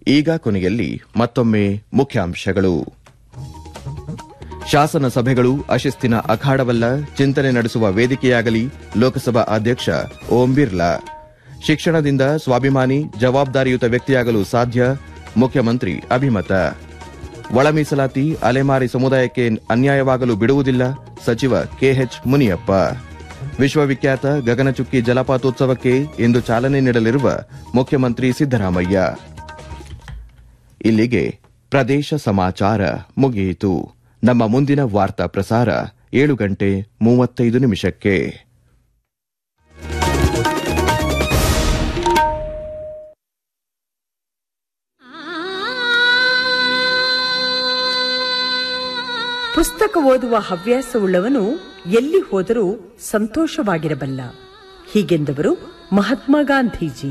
ಈಗ ಕೊನೆಯಲ್ಲಿ ಮತ್ತೊಮ್ಮೆ ಮುಖ್ಯಾಂಶಗಳು ಶಾಸನ ಸಭೆಗಳು ಅಶಿಸ್ತಿನ ಅಖಾಡವಲ್ಲ ಚಿಂತನೆ ನಡೆಸುವ ವೇದಿಕೆಯಾಗಲಿ ಲೋಕಸಭಾ ಅಧ್ಯಕ್ಷ ಓಂ ಬಿರ್ಲಾ ಶಿಕ್ಷಣದಿಂದ ಸ್ವಾಭಿಮಾನಿ ಜವಾಬ್ದಾರಿಯುತ ವ್ಯಕ್ತಿಯಾಗಲು ಸಾಧ್ಯ ಮುಖ್ಯಮಂತ್ರಿ ಅಭಿಮತ ಒಳ ಮೀಸಲಾತಿ ಅಲೆಮಾರಿ ಸಮುದಾಯಕ್ಕೆ ಅನ್ಯಾಯವಾಗಲು ಬಿಡುವುದಿಲ್ಲ ಸಚಿವ ಕೆಎಚ್ ಮುನಿಯಪ್ಪ ವಿಶ್ವವಿಖ್ಯಾತ ಗಗನಚುಕ್ಕಿ ಜಲಪಾತೋತ್ಸವಕ್ಕೆ ಇಂದು ಚಾಲನೆ ನೀಡಲಿರುವ ಮುಖ್ಯಮಂತ್ರಿ ಸಿದ್ದರಾಮಯ್ಯ ಇಲ್ಲಿಗೆ ಪ್ರದೇಶ ಸಮಾಚಾರ ಮುಗಿಯಿತು ನಮ್ಮ ಮುಂದಿನ ವಾರ್ತಾ ಪ್ರಸಾರ ಏಳು ಗಂಟೆ ಮೂವತ್ತೈದು ನಿಮಿಷಕ್ಕೆ ಪುಸ್ತಕ ಓದುವ ಹವ್ಯಾಸವುಳ್ಳವನು ಎಲ್ಲಿ ಹೋದರೂ ಸಂತೋಷವಾಗಿರಬಲ್ಲ ಹೀಗೆಂದವರು ಮಹಾತ್ಮ ಗಾಂಧೀಜಿ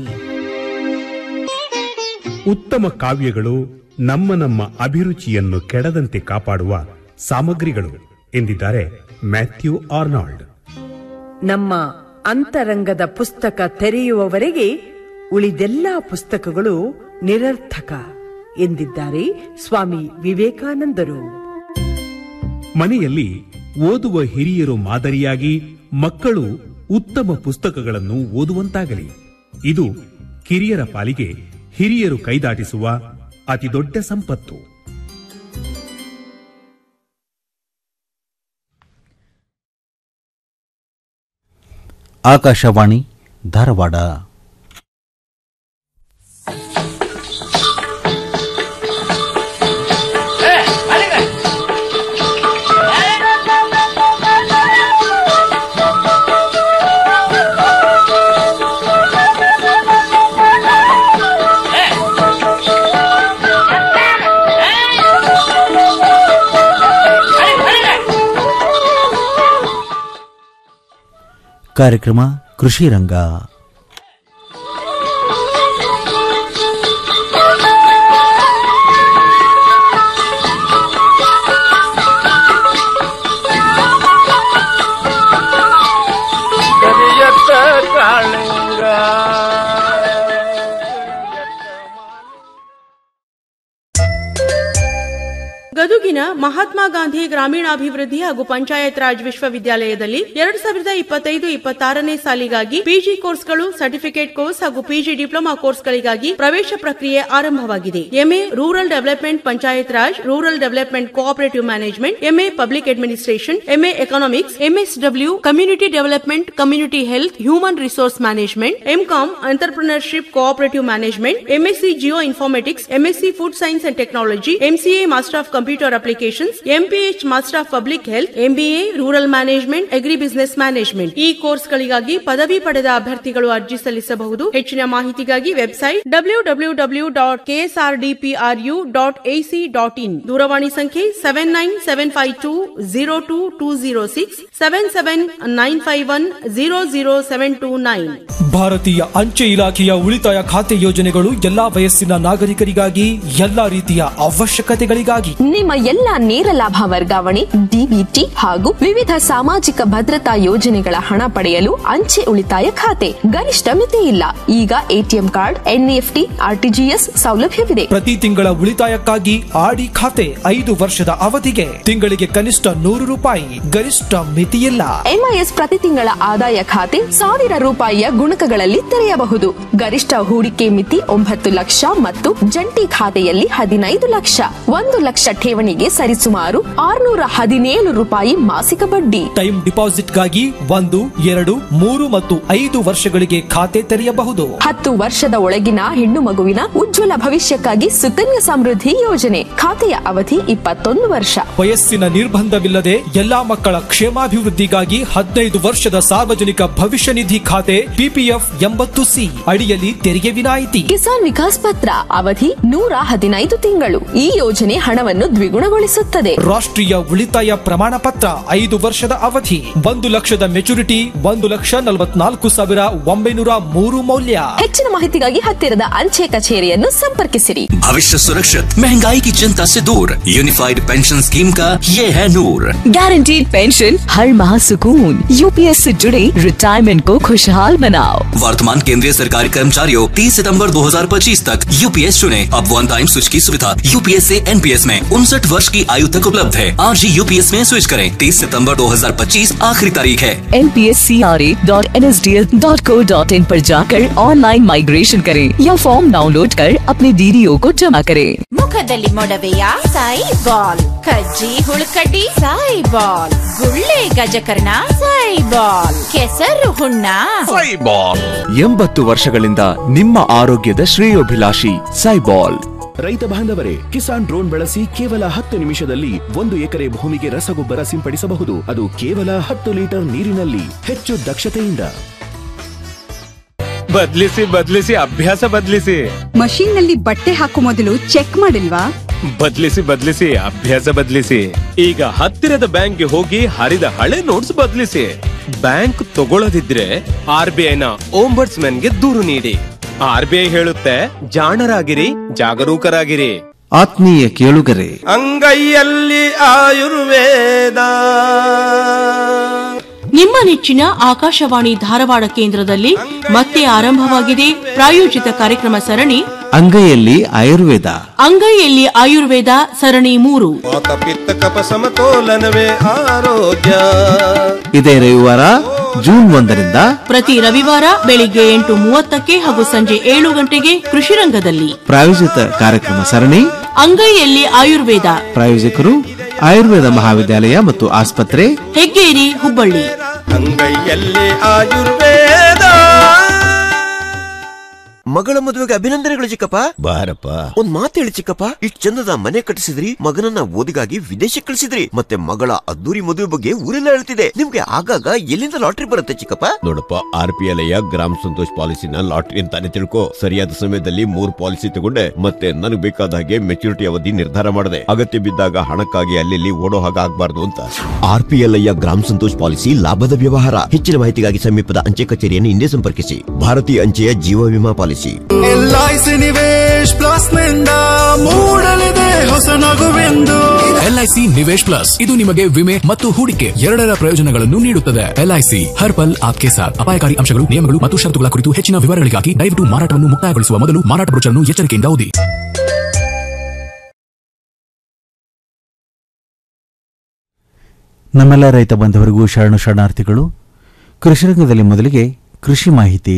ಉತ್ತಮ ಕಾವ್ಯಗಳು ನಮ್ಮ ನಮ್ಮ ಅಭಿರುಚಿಯನ್ನು ಕೆಡದಂತೆ ಕಾಪಾಡುವ ಸಾಮಗ್ರಿಗಳು ಎಂದಿದ್ದಾರೆ ಮ್ಯಾಥ್ಯೂ ಆರ್ನಾಲ್ಡ್ ನಮ್ಮ ಅಂತರಂಗದ ಪುಸ್ತಕ ತೆರೆಯುವವರೆಗೆ ಉಳಿದೆಲ್ಲ ಪುಸ್ತಕಗಳು ನಿರರ್ಥಕ ಎಂದಿದ್ದಾರೆ ಸ್ವಾಮಿ ವಿವೇಕಾನಂದರು ಮನೆಯಲ್ಲಿ ಓದುವ ಹಿರಿಯರು ಮಾದರಿಯಾಗಿ ಮಕ್ಕಳು ಉತ್ತಮ ಪುಸ್ತಕಗಳನ್ನು ಓದುವಂತಾಗಲಿ ಇದು ಕಿರಿಯರ ಪಾಲಿಗೆ ಹಿರಿಯರು ಕೈದಾಟಿಸುವ ಅತಿದೊಡ್ಡ ಸಂಪತ್ತು ಆಕಾಶವಾಣಿ ಧಾರವಾಡ ಕಾರ್ಯಕ್ರಮ ಕೃಷಿ ರಂಗ ಕರಿಯತ್ತ ಕಾಳಿಂಗ ಗದುಗಿನ ಮಹಾತ್ಮ ಗಾಂಧಿ ಗ್ರಾಮೀಣಾಭಿವೃದ್ಧಿ ಹಾಗೂ ಪಂಚಾಯತ್ ರಾಜ್ ವಿಶ್ವವಿದ್ಯಾಲಯದಲ್ಲಿ ಎರಡು ಸಾವಿರದ ಇಪ್ಪತ್ತೈದು ಇಪ್ಪತ್ತಾರನೇ ಸಾಲಿಗಾಗಿ ಪಿಜಿ ಕೋರ್ಸ್ಗಳು ಸರ್ಟಿಫಿಕೇಟ್ ಕೋರ್ಸ್ ಹಾಗೂ ಪಿಜಿ ಡಿಪ್ಲೊಮಾ ಕೋರ್ಸ್ಗಳಿಗಾಗಿ ಪ್ರವೇಶ ಪ್ರಕ್ರಿಯೆ ಆರಂಭವಾಗಿದೆ MA rural development panchayat raj rural development cooperative management MA public administration MA economics MSW community development community health human resource management MCom entrepreneurship cooperative management MSc geoinformatics MSc food science and technology MCA master of computer applications MPH master of public health MBA rural management agribusiness management ಈ ಕೋರ್ಸ್ಗಳಿಗಾಗಿ ಪದವಿ ಪಡೆದ ಅಭ್ಯರ್ಥಿಗಳು ಅರ್ಜಿ ಸಲ್ಲಿಸಬಹುದು ಹೆಚ್ಚಿನ ಮಾಹಿತಿಗಾಗಿ website W W W dot KSRDPRU dot AC dot in ದೂರವಾಣಿ ಸಂಖ್ಯೆ seven nine seven five two zero two two zero six seven seven nine five one zero zero seven two nine ಭಾರತೀಯ ಅಂಚೆ ಇಲಾಖೆಯ ಉಳಿತಾಯ ಖಾತೆ ಯೋಜನೆಗಳು ಎಲ್ಲಾ ವಯಸ್ಸಿನ ನಾಗರಿಕರಿಗಾಗಿ ಎಲ್ಲಾ ರೀತಿಯ ಅವಶ್ಯಕತೆಗಳಿಗಾಗಿ ನಿಮ್ಮ ಎಲ್ಲ ನೇರ ಲಾಭ ವರ್ಗಾವಣೆ ಡಿಬಿಟಿ ಹಾಗೂ ವಿವಿಧ ಸಾಮಾಜಿಕ ಭದ್ರತಾ ಯೋಜನೆಗಳ ಹಣ ಪಡೆಯಲು ಅಂಚೆ ಉಳಿತಾಯ ಖಾತೆ ಗರಿಷ್ಠ ಮಿತಿ ಇಲ್ಲ ಈಗ ಎಟಿಎಂ ಕಾರ್ಡ್ ಎನ್ಇಎಫ್ಟಿ ಆರ್ಟಿಜಿಎಸ್ ಸೌಲಭ್ಯವಿದೆ ಪ್ರತಿ ತಿಂಗಳ ಉಳಿತಾಯಕ್ಕಾಗಿ ಆಡಿ ಖಾತೆ ಐದು ವರ್ಷದ ಅವಧಿಗೆ ತಿಂಗಳಿಗೆ ಕನಿಷ್ಠ ನೂರು ರೂಪಾಯಿ ಗರಿಷ್ಠ ಮಿತಿಯಿಲ್ಲ ಎಂಐಎಸ್ ಪ್ರತಿ ತಿಂಗಳ ಆದಾಯ ಖಾತೆ ಸಾವಿರ ರೂಪಾಯಿಯ ಗುಣಕಗಳಲ್ಲಿ ತೆರೆಯಬಹುದು ಗರಿಷ್ಠ ಹೂಡಿಕೆ ಮಿತಿ ಒಂಬತ್ತು ಲಕ್ಷ ಮತ್ತು ಜಂಟಿ ಖಾತೆಯಲ್ಲಿ ಹದಿನೈದು ಲಕ್ಷ ಒಂದು ಲಕ್ಷ ಠೇವಣಿಗೆ ಸರಿಸುಮಾರು ಆರುನೂರ ಹದಿನೇಳು ರೂಪಾಯಿ ಮಾಸಿಕ ಬಡ್ಡಿ ಟೈಮ್ ಡಿಪಾಸಿಟ್ಗಾಗಿ ಒಂದು ಎರಡು ಮೂರು ಮತ್ತು ಐದು ವರ್ಷಗಳಿಗೆ ಖಾತೆ ತೆರೆಯಬಹುದು ಹತ್ತು ವರ್ಷದ ಒಳಗಿನ ಹೆಣ್ಣು ಮಗುವಿನ ಉಜ್ವಲ ಭವಿಷ್ಯಕ್ಕಾಗಿ ಸುಕನ್ಯಾ ಸಮೃದ್ಧಿ ಯೋಜನೆ ಖಾತೆಯ ಅವಧಿ ಇಪ್ಪತ್ತೊಂದು ವರ್ಷ ವಯಸ್ಸಿನ ನಿರ್ಬಂಧವಿಲ್ಲದೆ ಎಲ್ಲಾ ಮಕ್ಕಳ ಕ್ಷೇಮಾಭಿವೃದ್ಧಿಗಾಗಿ ಹದಿನೈದು ವರ್ಷದ ಸಾರ್ವಜನಿಕ ಭವಿಷ್ಯ ನಿಧಿ ಖಾತೆ ಪಿಪಿಎಫ್ ಎಂಬತ್ತು ಸಿ ಅಡಿಯಲ್ಲಿ ತೆರಿಗೆ ವಿನಾಯಿತಿ ಕಿಸಾನ್ ವಿಕಾಸ್ ಪತ್ರ ಅವಧಿ ನೂರ ಹದಿನೈದು ತಿಂಗಳು ಈ ಯೋಜನೆ ಹಣವನ್ನು ದ್ವಿಗುಣಗೊಳಿಸುತ್ತದೆ ರಾಷ್ಟ್ರೀಯ ಉಳಿತಾಯ ಪ್ರಮಾಣ ಪತ್ರ ಐದು ವರ್ಷದ ಅವಧಿ ಒಂದು ಲಕ್ಷದ ಮೆಚುರಿಟಿ ಒಂದು ಲಕ್ಷ ನಲವತ್ನಾಲ್ಕು ಸಾವಿರ ಒಂಬೈನೂರ ಮೂರು ಮೌಲ್ಯ ಹೆಚ್ಚಿನ ಮಾಹಿತಿಗಾಗಿ ಹತ್ತಿರದ ಅಂಚೆ ಕಚೇರಿಯನ್ನು ಸಂಪರ್ಕಿಸಿರಿ भविष्य सुरक्षित महंगाई की चिंता से दूर यूनिफाइड पेंशन स्कीम का ये है नूर गारंटीड पेंशन हर माह सुकून यूपीएस से जुड़े रिटायरमेंट को खुशहाल बनाओ वर्तमान केंद्रीय सरकारी कर्मचारियों 30 सितंबर 2025 तक यूपीएस चुने अब वन टाइम स्विच की सुविधा यूपीएस से एनपीएस में उनसठ वर्ष की आयु तक उपलब्ध है आज ही यूपीएस में स्विच करें 30 सितंबर 2025 आखिरी तारीख है N P S C R A dot N S D L dot co dot in पर जाकर ऑनलाइन माइग्रेशन करें या फॉर्म डाउनलोड कर अपने डीडीओ को जमा करें ಮುಖದಲ್ಲಿ ಮೊಡವೆಯ ಸಾಯಿ ಬಾಲ್ ಕಜ್ಜಿ ಹುಳುಕಡ್ಡಿ ಸಾಯಿ ಬಾಲ್ ಗುಳ್ಳೆ ಗಜಕರ್ಣ ಸಾಯಿ ಬಾಲ್ ಕೆಸರು ಹುಣ್ಣ ಎಂಬತ್ತು ವರ್ಷಗಳಿಂದ ನಿಮ್ಮ ಆರೋಗ್ಯದ ಶ್ರೇಯೋಭಿಲಾಷಿ ಸೈಬಾಲ್ ರೈತ ಬಾಂಧವರೇ ಕಿಸಾನ್ ಡ್ರೋನ್ ಬಳಸಿ ಕೇವಲ ಹತ್ತು ನಿಮಿಷದಲ್ಲಿ ಒಂದು ಎಕರೆ ಭೂಮಿಗೆ ರಸಗೊಬ್ಬರ ಸಿಂಪಡಿಸಬಹುದು ಅದು ಕೇವಲ ಹತ್ತು ಲೀಟರ್ ನೀರಿನಲ್ಲಿ ಹೆಚ್ಚು ದಕ್ಷತೆಯಿಂದ ಬದ್ಲಿಸಿ ಬದ್ಲಿಸಿ ಅಭ್ಯಾಸ ಬದ್ಲಿಸಿ ಮಷೀನ್ ನಲ್ಲಿ ಬಟ್ಟೆ ಹಾಕೋ ಮೊದಲು ಚೆಕ್ ಮಾಡಿಲ್ವಾ ಬದ್ಲಿಸಿ ಬದ್ಲಿಸಿ ಅಭ್ಯಾಸ ಬದ್ಲಿಸಿ ಈಗ ಹತ್ತಿರದ ಬ್ಯಾಂಕ್ಗೆ ಹೋಗಿ ಹರಿದ ಹಳೆ ನೋಟ್ಸ್ ಬದ್ಲಿಸಿ ಬ್ಯಾಂಕ್ ತಗೊಳ್ಳದಿದ್ರೆ ಆರ್ ಬಿ ಐನ ಗೆ ದೂರು ನೀಡಿ ಆರ್ ಬಿ ಐ ಹೇಳುತ್ತೆ ಜಾಣರಾಗಿರಿ ಜಾಗರೂಕರಾಗಿರಿ ಆತ್ಮೀಯ ಕೇಳುಗರೆ ಅಂಗೈಯಲ್ಲಿ ಆಯುರ್ವೇದ ನಿಮ್ಮ ನೆಚ್ಚಿನ ಆಕಾಶವಾಣಿ ಧಾರವಾಡ ಕೇಂದ್ರದಲ್ಲಿ ಮತ್ತೆ ಆರಂಭವಾಗಿದೆ ಪ್ರಾಯೋಜಿತ ಕಾರ್ಯಕ್ರಮ ಸರಣಿ ಅಂಗೈಯಲ್ಲಿ ಆಯುರ್ವೇದ ಅಂಗೈಯಲ್ಲಿ ಆಯುರ್ವೇದ ಸರಣಿ ಮೂರು ವಾತ ಪಿತ್ತ ಕಪ ಸಮತೋಲನವೇ ಆರೋಗ್ಯ ಇದೇ ರವಿವಾರ ಜೂನ್ ಒಂದರಿಂದ ಪ್ರತಿ ರವಿವಾರ ಬೆಳಿಗ್ಗೆ ಎಂಟು ಮೂವತ್ತಕ್ಕೆ ಹಾಗೂ ಸಂಜೆ ಏಳು ಗಂಟೆಗೆ ಕೃಷಿ ರಂಗದಲ್ಲಿ ಪ್ರಾಯೋಜಿತ ಕಾರ್ಯಕ್ರಮ ಸರಣಿ ಅಂಗೈಯಲ್ಲಿ ಆಯುರ್ವೇದ ಪ್ರಾಯೋಜಕರು ಆಯುರ್ವೇದ ಮಹಾವಿದ್ಯಾಲಯ ಮತ್ತು ಆಸ್ಪತ್ರೆ ಹೆಗ್ಗೇರಿ ಹುಬ್ಬಳ್ಳಿ ಅಂಗೈಯಲ್ಲಿ ಆಯುರ್ವೇದ ಮಗಳ ಮದುವೆಗೆ ಅಭಿನಂದನೆಗಳು ಚಿಕ್ಕಪ್ಪ ಬಾರಪ್ಪ ಒಂದ್ ಮಾತು ಹೇಳಿ ಚಿಕ್ಕಪ್ಪ ಇಷ್ಟ್ ಚಂದದ ಮನೆ ಕಟ್ಟಿಸಿದ್ರಿ ಮಗನನ್ನ ಓದಿಗಾಗಿ ವಿದೇಶಕ್ಕೆ ಕಳಿಸಿದ್ರಿ ಮತ್ತೆ ಮಗಳ ಅದ್ದೂರಿ ಮದುವೆ ಬಗ್ಗೆ ಊರೆಲ್ಲ ಹೇಳ್ತಿದೆ ನಿಮ್ಗೆ ಆಗಾಗ ಎಲ್ಲಿಂದ ಲಾಟ್ರಿ ಬರುತ್ತೆ ಚಿಕ್ಕಪ್ಪ ನೋಡಪ್ಪ ಆರ್ ಪಿ ಎಲ್ ಗ್ರಾಮ ಸಂತೋಷ್ ಪಾಲಿಸಿನ ಲಾಟ್ರಿ ಅಂತಾನೆ ತಿಳ್ಕೊ ಸರಿಯಾದ ಸಮಯದಲ್ಲಿ ಮೂರ್ ಪಾಲಿಸಿ ತಗೊಂಡೆ ಮತ್ತೆ ನನಗೆ ಬೇಕಾದ ಹಾಗೆ ಮೆಚುರಿಟಿ ಅವಧಿ ನಿರ್ಧಾರ ಮಾಡಿದೆ ಅಗತ್ಯ ಬಿದ್ದಾಗ ಹಣಕ್ಕಾಗಿ ಅಲ್ಲಿ ಓಡೋ ಹಾಗೆ ಆಗ್ಬಾರ್ದು ಅಂತ ಆರ್ ಪಿ ಎಲ್ ಗ್ರಾಮ ಸಂತೋಷ್ ಪಾಲಿಸಿ ಲಾಭದ ವ್ಯವಹಾರ ಹೆಚ್ಚಿನ ಮಾಹಿತಿಗಾಗಿ ಸಮೀಪದ ಅಂಚೆ ಕಚೇರಿಯನ್ನು ಹಿಂದೆ ಸಂಪರ್ಕಿಸಿ ಭಾರತೀಯ ಅಂಚೆಯ ಜೀವ ವಿಮಾ ಪಾಲಿಸಿ ಎಲ್ಐಸಿ ನಿವೇಶ್ ಪ್ಲಸ್ ನಿಂದ ಮೂಡಲಿದೆ ಹೊಸ ನಗುವೆಂದು ಎಲ್ಐಸಿ ನಿವೇಶ್ ಪ್ಲಸ್ ಇದು ನಿಮಗೆ ವಿಮೆ ಮತ್ತು ಹೂಡಿಕೆ ಎರಡರ ಪ್ರಯೋಜನಗಳನ್ನು ನೀಡುತ್ತದೆ ಎಲ್ಐಸಿ ಹರ್ ಪಲ್ ಆಪ್ಕೆ ಸಾಥ್ ಅಪಾಯಕಾರಿ ಅಂಶಗಳು ನಿಯಮಗಳು ಮತ್ತು ಷರತ್ತುಗಳ ಕುರಿತು ಹೆಚ್ಚಿನ ವಿವರಗಳಿಗಾಗಿ ದಯವಿಟ್ಟು ಮಾರಾಟವನ್ನು ಮುಕ್ತಾಯಗೊಳಿಸುವ ಮೊದಲು ಮಾರಾಟ ಬ್ರೋಚರ್ನ್ನು ಎಚ್ಚರಿಕೆಯಿಂದ ಓದಿ ನಮ್ಮೆಲ್ಲ ರೈತ ಬಂಧುವರಿಗೂ ಶರಣು ಶರಣಾರ್ಥಿಗಳು ಕೃಷಿ ರಂಗದಲ್ಲಿ ಮೊದಲಿಗೆ ಕೃಷಿ ಮಾಹಿತಿ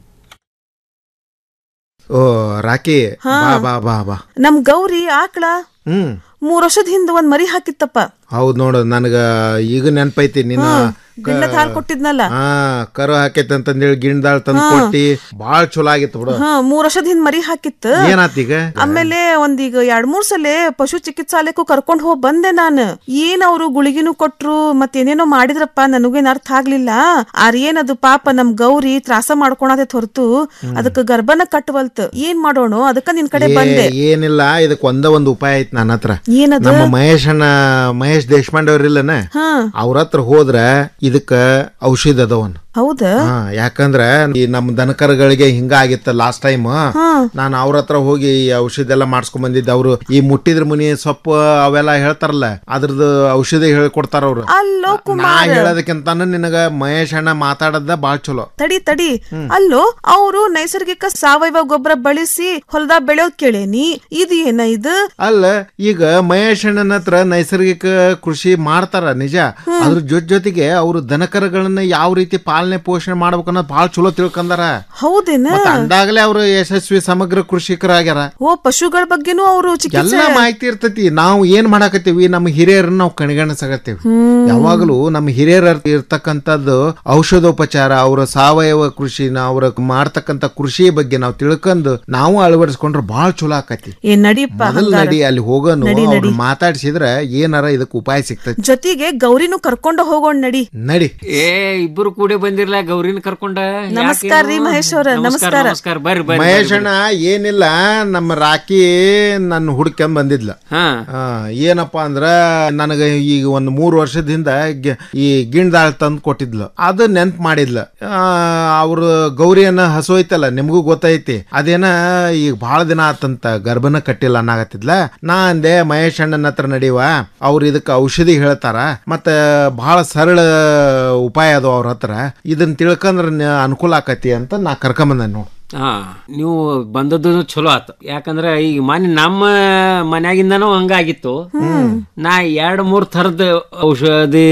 ಓ ರಾಕಿ ಹಾ. ಬಾ ಬಾ ಬಾ ಬಾ ನಮ್ ಗೌರಿ ಆಕಳ ಹ್ಮ್ ಮೂರ್ ವರ್ಷದ ಹಿಂದ ಒಂದ್ ಮರಿ ಹಾಕಿತ್ತಪ್ಪ ಹೌದ್ ನೋಡು ನನಗ ಈಗ ನೆನಪೈತಿ ನಿನ್ನ ಹಾ, ಕ- ಗಿಣ್ಣದ್ ಹಾಲ್ ಕೊಟ್ಟಿದ್ನಲ್ಲ ಹಾ ಕರು ಹಾಕೈತಿ ಅಂತಂದೇಳಿ ಗಿಣ್ಣದಾಳ್ ತಂದ್ ಹಾ. ಕೊಟ್ಟಿ ಬಾಳ್ ಚಲೋ ಆಗಿತ್ತು ಬಿಡು ಹಾ ಮೂರ್ ವರ್ಷದ ಹಿಂದ್ ಮರಿ ಹಾಕಿತ್ತು ಏನಾತೀಗ ಆಮೇಲೆ ಒಂದೀಗ ಎರಡ್ ಮೂರ್ ಸಲ ಪಶು ಚಿಕಿತ್ಸಾಲಯಕ್ಕೂ ಕರ್ಕೊಂಡ್ ಹೋಗ್ ಬಂದೆ ನಾನು ಏನ್ ಅವ್ರು ಗುಳಿಗಿನೂ ಕೊಟ್ರು ಮತ್ತೇನೇನೋ ಮಾಡಿದ್ರಪ್ಪ ನನಗೇನ್ ಅರ್ಥ ಆಗ್ಲಿಲ್ಲ ಆರ್ ಏನದು ಪಾಪ ನಮ್ ಗೌರಿ ತ್ರಾಸ ಮಾಡ್ಕೊಳತೈತ್ ಹೊರತು ಅದಕ್ಕ ಗರ್ಭನ ಕಟ್ಟವಲ್ತ್ ಏನ್ ಮಾಡೋಣ ಅದಕ್ಕ ನಿನ್ ಕಡೆ ಏ, ಬಂದೆ ಏನಿಲ್ಲ ಇದಕ್ ಒಂದ ಒಂದ್ ಉಪಾಯ ಐತಿ ನನ್ನ ಹತ್ರ ಏನದು? ನಮ್ಮ ಮಹೇಶ್ ಅಣ್ಣ ಮಹೇಶ್ ದೇಶಪಾಂಡೆ ಅವ್ರಿಲ್ಲನ ಹಾ ಅವ್ರ ಹತ್ರ ಹೋದ್ರ ಇದಕ್ಕ ಔಷಧ ಅದಾವನ್ ಹೌದಾ ಹಾ ಯಾಕಂದ್ರ ಈ ನಮ್ ದನಕರಗಳಿಗೆ ಹಿಂಗ ಆಗಿತ್ತ ಲಾಸ್ಟ್ ಟೈಮ್ ನಾನು ಅವ್ರ ಹತ್ರ ಹೋಗಿ ಈ ಔಷಧ ಎಲ್ಲ ಮಾಡ್ಸ್ಕೊಂಡ್ ಬಂದಿದ್ದೆ ಅವ್ರು ಈ ಮುಟ್ಟಿದ್ರ ಮುನಿ ಸೊಪ್ಪು ಅವೆಲ್ಲ ಹೇಳ್ತಾರಲ್ಲ ಅದ್ರದ್ದು ಔಷಧಿ ಹೇಳ್ಕೊಡ್ತಾರ ಅವ್ರು ಅಲ್ಲೋ ನಾ ಕುಮಾರ್ ಹೇಳೋದಕ್ಕಿಂತಾನು ನಿನಗ ಮಹೇಶ್ ಅಣ್ಣ ಮಾತಾಡದ ಬಾಳ್ ಚಲೋ ತಡಿ ತಡಿ ಅಲ್ಲೋ ಅವರು ನೈಸರ್ಗಿಕ ಸಾವಯವ ಗೊಬ್ಬರ ಬಳಸಿ ಹೊಲದಾಗ ಬೆಳೆಯೋದ್ ಕೇಳೇನಿ ಇದು ಏನ ಇದು ಅಲ್ಲ ಈಗ ಮಹೇಶ್ ಅಣ್ಣನ ಹತ್ರ ನೈಸರ್ಗಿಕ ಕೃಷಿ ಮಾಡ್ತಾರ ನಿಜ ಅದ್ರ ಜೊತೆ ಜೊತೆಗೆ ಅವ್ರು ದನಕರಗಳನ್ನ ಯಾವ ರೀತಿ ಪಾಲನೆ ಪೋಷಣೆ ಮಾಡ್ಬೇಕನ್ನೋದು ಬಾಳ್ ಚಲೋ ತಿಳ್ಕೊಂಡಾರ ಹೌದೇನ ಮತ್ತ್ ಅಂದಾಗಲೇ ಅವ್ರು ಯಶಸ್ವಿ ಸಮಗ್ರ ಕೃಷಿಕರಾಗ್ಯಾರ ಓ ಪಶುಗಳ ಬಗ್ಗೆನೂ ಅವರು ಚಿಕಿತ್ಸೆ ಎಲ್ಲ ಮಾಹಿತಿ ಇರ್ತೈತಿ ನಾವು ಏನ್ ಮಾಡಾಕತ್ತೀವಿ ನಮ್ಮ ಹಿರಿಯರನ್ನ ನಾವು ಕಣಿಗಣಿಸಾಕತ್ತೀವಿ ಯಾವಾಗಲೂ ನಮ್ಮ ಹಿರಿಯರ ಇರ್ತಕ್ಕಂಥದ್ದು ಔಷಧೋಪಚಾರ ಅವರ ಸಾವಯವ ಕೃಷಿನ ಅವ್ರ ಮಾಡ್ತಕ್ಕಂಥ ಕೃಷಿ ಬಗ್ಗೆ ನಾವು ತಿಳ್ಕೊಂಡು ನಾವು ಅಳವಡಿಸ್ಕೊಂಡ್ರೆ ಬಾಳ ಚಲೋ ಆಕತಿ ಏ ನಡಿಯಪ್ಪ ಮೊದಲ್ ಹಂಗಾರ. ನಡಿ ಅಲ್ಲಿ ಹೋಗೋನು ನಡಿ, ಅವ್ರನ್ನ ನಡಿ. ಮಾತಾಡ್ಸಿದ್ರ ಏನಾರ ಇದಕ್ಕೆ ಉಪಾಯ ಸಿಗ್ತೈತಿ ಜೊತೆಗೆ ಗೌರಿನೂ ಕರ್ಕೊಂಡು ಹೋಗೋಣ ನಡಿ ನಡಿ ಏ ಇಬ್ಬರು ಕೂಡಿ ಬಂದಿ ಬಂದಿರ್ಲ ಗೌರಿನ ಕರ್ಕೊಂಡ ನಮಸ್ಕಾರ ರೀ ಮಹೇಶ್ ಅವ್ರ, ನಮಸ್ಕಾರ. ನಮಸ್ಕಾರ ಬರ್ರಿ ಬರ್ರಿ ಮಹೇಶ್ ಅಣ್ಣ ಏನಿಲ್ಲ ನಮ್ಮ ರಾಕಿ ನನ್ನ ಹುಡ್ಕೊಂಡ್ ಬಂದಿದ್ಲ ಹಾ ಆ, ಏನಪ್ಪಾ ಅಂದ್ರ ನನಗ ಈಗ ಒಂದ್ ಮೂರ್ ವರ್ಷದಿಂದ ಗಿ- ಈ ಗಿಣ್ದಾಳ್ ತಂದ್ ಕೊಟ್ಟಿದ್ಲು ಅದು ನೆನ್ಪ್ ಮಾಡಿದ್ಲ ಅವ್ರ ಗೌರಿಯನ್ನ ಹಸೋಯ್ತಲ್ಲ ನಿಮ್ಗೂ ಗೊತ್ತೈತಿ ಅದೇನ ಈಗ ಬಹಳ ದಿನ ಆತಂತ ಗರ್ಭನ ಕಟ್ಟಿಲ್ಲ ಅನ್ನಾಗತ್ತಿದ್ಲ ನಾ ಅಂದೆ ಮಹೇಶ್ ಅಣ್ಣನ ಹತ್ರ ನಡೀವ ಅವ್ರು ಇದಕ್ಕೆ ಔಷಧಿ ಹೇಳ್ತಾರ ಮತ್ತ ಬಹಳ ಸರಳ ಉಪಾಯ ಅದು ಅವ್ರ ಹತ್ರ ಇದನ್ನ ತಿಳ್ಕೊಂಡ್ರ ನ- ಅನುಕೂಲ ಆಕತಿ ಅಂತ ನಾ ಕರ್ಕೊಂಬಂದೆ ನೋಡು ಹಾ ನೀವು ಬಂದದ್ದು ಚಲೋ ಆತು ಯಾಕಂದ್ರ ಈಗ ಮನೆ ನಮ್ಮ ಮನ್ಯಾಗಿಂದನೂ ಹಂಗಾಗಿತ್ತು ನಾ ಎರಡ್ ಮೂರ್ ಥರದ ಔಷಧಿ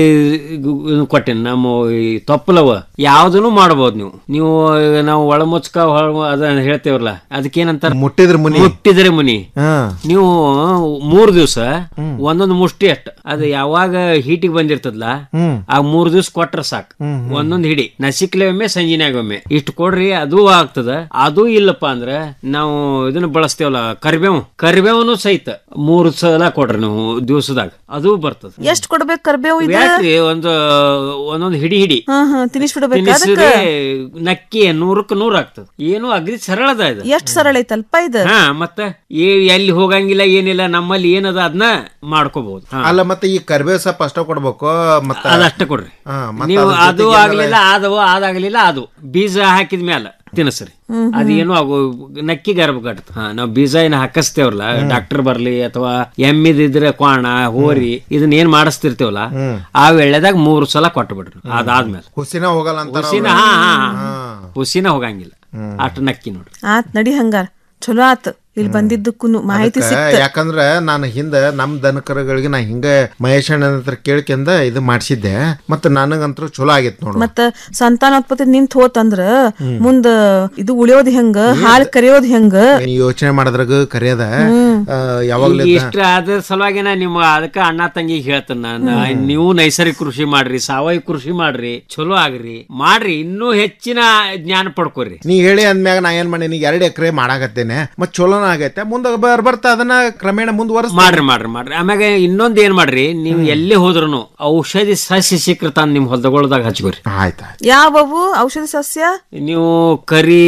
ಗು- ಕೊಟ್ಟೇನಿ ನಮ್ಮ ಈ ತೊಪ್ಪಲವ ಯಾವ್ದನ್ನು ಮಾಡ್ಬೋದು ನೀವು ನೀವು ಈಗ ನಾವು ಒಳಮುಚ್ಕ ಹೊಳ ಅದ ಹೇಳ್ತೇವಲ್ಲ ಅದಕ್ಕೇನಂತಾರ ಮುಟ್ಟಿದ್ರ ಮುನಿ ಮುಟ್ಟಿದ್ರೆ ಮುನಿ ಹಾ ನೀವು ಮೂರ್ ದಿವ್ಸ ಒಂದೊಂದು ಮುಷ್ಟಿ ಅಷ್ಟ ಅದು ಯಾವಾಗ ಹೀಟಿಗೆ ಬಂದಿರ್ತದಲ್ಲ ಹ್ಮ್. ಆ ಮೂರ್ ದಿವ್ಸ ಕೊಟ್ರ ಸಾಕು ಒಂದೊಂದ್ ಹಿಡಿ ನಸಿಕ್ಲೆ ಒಮ್ಮೆ ಸಂಜಿನಾಗ ಒಮ್ಮೆ ಇಷ್ಟು ಕೊಡ್ರಿ ಅದು ಆಗ್ತದ ಅದು ಇಲ್ಲಪ್ಪ ಅಂದ್ರೆ ನಾವು ಇದನ್ನ ಬಳಸ್ತೇವಲ್ಲ ಕರಿಬೇವು ಕರಿಬೇವನು ಸಹಿತ ಮೂರ್ ಸಲ ಕೊಡ್ರಿ ನೀವು ದಿವಸದಾಗ ಅದು ಬರ್ತದ ಎಷ್ಟ್ ಕೊಡ್ಬೇಕು ಕರ್ಬೇವು ಇದು ಯಾಕ್ರಿ ಒಂದು ಒಂದೊಂದ್ ಹಿಡಿ ಹಿಡಿ ಹಾ ಹಾ ತಿನಿಸ್ ಬಿಡ್ಬೇಕು ತಿನ್ನಿಸಿದ್ರೆ ಅದಕ್ಕ ನಕ್ಕಿ ನೂರಕ್ಕೆ ನೂರ್ ಆಗ್ತದ ಏನು ಅಗ್ರಿ ಸರಳದ ಇದು ಎಷ್ಟ್ ಸರಳ ಐತಲ್ಪ ಇದು ಹಾ ಮತ್ತ ಏ- ಎಲ್ಲಿ ಹೋಗಂಗಿಲ್ಲ ಏನಿಲ್ಲ ನಮ್ಮಲ್ಲಿ ಏನದ ಅದನ್ನ ಮಾಡ್ಕೋಬಹುದು ಅಲ್ಲ ಮತ್ತೆ ಈ ಕರ್ಬೇವ್ ಸೊಪ್ಪು ಅಷ್ಟ ಕೊಡ್ಬೇಕು ಮತ್ತೆ ಅದಷ್ಟ ಕೊಡ್ರಿ ಹಾ, ಮತ್ತೆ ನೀವು ಅದ್ರ ಅದು ಜೊತೆಗೆ ಆಗ್ಲಿಲ್ಲ ಆದವು ಅದಾಗ್ಲಿಲ್ಲ ಅದು ಬೀಜ ಹಾಕಿದ ಮ್ಯಾಲ ತಿನ್ನಿಸ್ರಿ ಅದೇನು ಆಗು ನಕ್ಕಿ ಗರ್ಭ ಕಟ್ತ ಹಾ ನಾವು ಬೀಜ ಏನ್ ಹಾಕಿಸ್ತೇವಲ್ಲ ಡಾಕ್ಟರ್ ಬರ್ಲಿ ಅಥವಾ ಎಮ್ಮಿದಿದ್ರೆ ಕ್ವಾಣ ಹೋರಿ ಇದನ್ನ ಏನ್ ಮಾಡಿಸ್ತಿರ್ತೇವಲ್ಲ ಆ ವೇಳೆದಾಗ ಮೂರು ಸಲ ಕೊಟ್ಟು ಬಿಡ್ರಿ ಅದಾದ್ಮೇಲೆ ಹುಸಿನ ಹೋಗಲ್ಲ ಅಂತ ಹುಸಿನ ಹಾ ಹಾ ಹಾ. ಹುಸಿನ ಹೋಗಂಗಿಲ್ಲ ಅಷ್ಟು ನಕ್ಕಿ ನೋಡ್ರಿ ಆತ್ ನಡಿ ಹಂಗಾರ ಚಲೋ ಆತ್ ಇಲ್ಲಿ ಬಂದಿದ್ದಕ್ಕೂ ಮಾಹಿತಿ ಅದಕ್ಕ ಸಿಕ್ತ ಯಾಕಂದ್ರ ನಾನು ಹಿಂದ ನಮ್ ದನಕರಗಳಿಗೆ ನಾ ಹಿಂಗ ಮಹೇಶ್ ಅಣ್ಣನ ಹತ್ರ ಕೇಳ್ಕೊಂಡ ಇದು ಮಾಡ್ಸಿದ್ದೆ ಮತ್ತ ನನಗಂತೂ ಚಲೋ ಆಗಿತ್ತು ನೋಡು ಮತ್ತ ಸಂತಾನೋತ್ಪತ್ತಿ ನಿಂತ ಹೋತಂದ್ರ ಮುಂದ ಇದು ಉಳಿಯೋದ್ ಹೆಂಗ ಹಾಲ್ ಕರಿಯೋದ್ ಹೆಂಗ ನೀ ಯೋಚನೆ ಮಾಡಿದ್ರಾಗ ಕರೆಯದ ಯಾವಾಗ್ಲೂ ಈಗ ಇಷ್ಟ ಅದ್ರ ಸಲುವಾಗಿನ ನಿಮ್ಮ ಅದಕ್ಕ ಅಣ್ಣ ತಂಗಿ ಹೇಳ್ತೇನೆ ನಾನು ನೀವು ನೈಸರ್ಗಿಕ ಕೃಷಿ ಮಾಡ್ರಿ ಸಾವಯವ ಕೃಷಿ ಮಾಡ್ರಿ ಚಲೋ ಆಗ್ರಿ ಮಾಡ್ರಿ ಇನ್ನೂ ಹೆಚ್ಚಿನ ಜ್ಞಾನ ಪಡ್ಕೋರಿ ನೀ ಹೇಳಿ ಅಂದ್ಮ್ಯಾಗ ನಾ ಏನ್ ಮಾಡೀನಿ ಎರಡು ಎಕರೆ ಮಾಡಾಕತ್ತೇನೆ ಮತ್ ಚಲೋನ ಆಗೈತೆ ಮುಂದೆ ಬರ್ ಬರ್ತಾ ಅದನ್ನ ಕ್ರಮೇಣ ಮುಂದುವರ್ಸ್ ಮಾಡ್ರಿ ಮಾಡ್ರಿ ಮಾಡ್ರಿ ಆಮ್ಯಾಗ ಇನ್ನೊಂದ್ ಏನ್ ಮಾಡ್ರಿ ನೀವು ಎಲ್ಲಿ ಹೋದ್ರುನು ಔಷಧಿ ಸಸ್ಯ ಸಿಕ್ರತ ನಿಮ್ ಹೊಲದಗೊಳದಾಗ ಹಚ್ಕೋರಿ ಆಯ್ತಾ ಯಾವವು ಔಷಧಿ ಸಸ್ಯ ನೀವು ಕರಿ